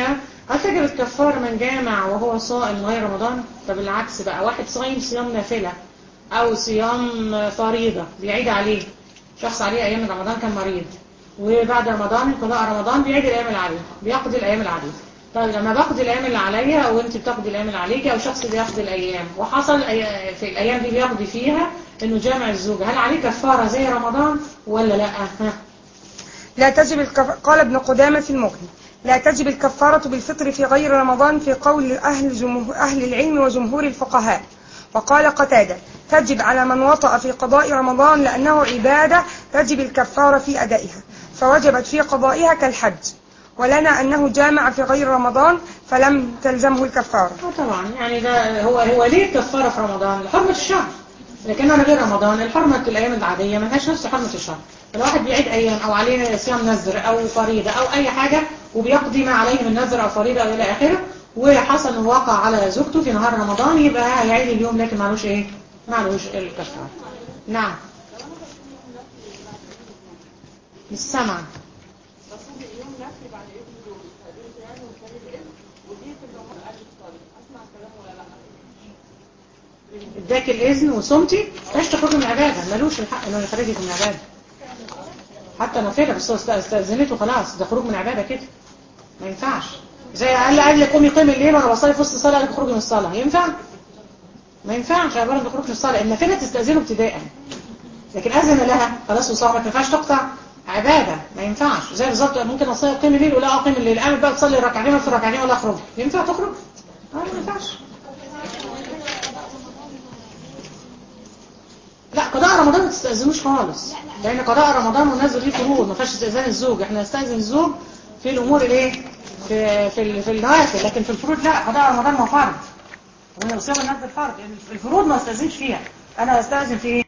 هل تجب الكفارة من جامع وهو صائم غير رمضان؟ طب العكس بقى واحد صايم صيام نافلة أو صيام فريضة بيعيد عليه شخص عليه أيام رمضان كان مريض وبعد رمضان قضاء رمضان بيعيد الأيام اللي عليه بيقضي الأيام اللي عليه طيب لما بقضي الأيام اللي عليا أو أنت بتقضي الأيام اللي عليكي أو شخص بيقضي الأيام وحصل أي- في الأيام دي بيقضي فيها إنه جامع الزوجة هل عليه كفارة زي رمضان ولا لأ؟ ها؟ لا تجب الكف... قال ابن قدامة في المغني لا تجب الكفارة بالفطر في غير رمضان في قول أهل, جمهور أهل العلم وجمهور الفقهاء وقال قتادة تجب على من وطأ في قضاء رمضان لأنه عبادة تجب الكفارة في أدائها فوجبت في قضائها كالحج ولنا أنه جامع في غير رمضان فلم تلزمه الكفارة اه طبعا يعني ده هو هو ليه الكفاره في رمضان لحرمه الشهر لكن انا غير رمضان الحرمه الايام العاديه ما لهاش نفس حرمه الشهر الواحد بيعيد ايام او عليه صيام نذر او فريضه او اي حاجه وبيقضي ما عليه من نذر او فريضه او الى اخره وحصل انه وقع على زوجته في نهار رمضان يبقى هيعيد اليوم لكن معلوش ايه معلوش الكفاره نعم مش سامعه بصوم اليوم نفسي بعد عيد اليوم فدي يعني وكان الإذن ودي في الرمضان قال الصلاة أسمع كلامه ولا لأ اداك الاذن وصمتي مش تخرجي من العباده ملوش الحق انه يخرجك من العباده حتى نافله بس هو است- استاذنته خلاص ده خروج من العباده كده ما ينفعش زي قال قال لك قومي قيمي الليل وانا بصلي في وسط الصلاه قال لك اخرجي من الصلاه ينفع ما ينفعش عباره عن خروج من الصلاه النافله تستاذنه ابتداء لكن اذن لها خلاص وصامت ما ينفعش تقطع عباده ما ينفعش زي بالظبط ممكن اصلي قيم الليل ولا اقيم الليل قامت بقى تصلي ركعتين ولا ركعتين ولا اخرج ينفع تخرج اه ما ينفعش لا قضاء رمضان ما تستأذنوش خالص لأن قضاء رمضان والناس دي فروض ما فيهاش استئذان الزوج احنا نستأذن الزوج في الأمور الايه في في ال- في النوافل لكن في الفروض لا قضاء رمضان ما فرض ومن صيام الناس فرض الفروض ما استأذنش فيها أنا استأذن في ايه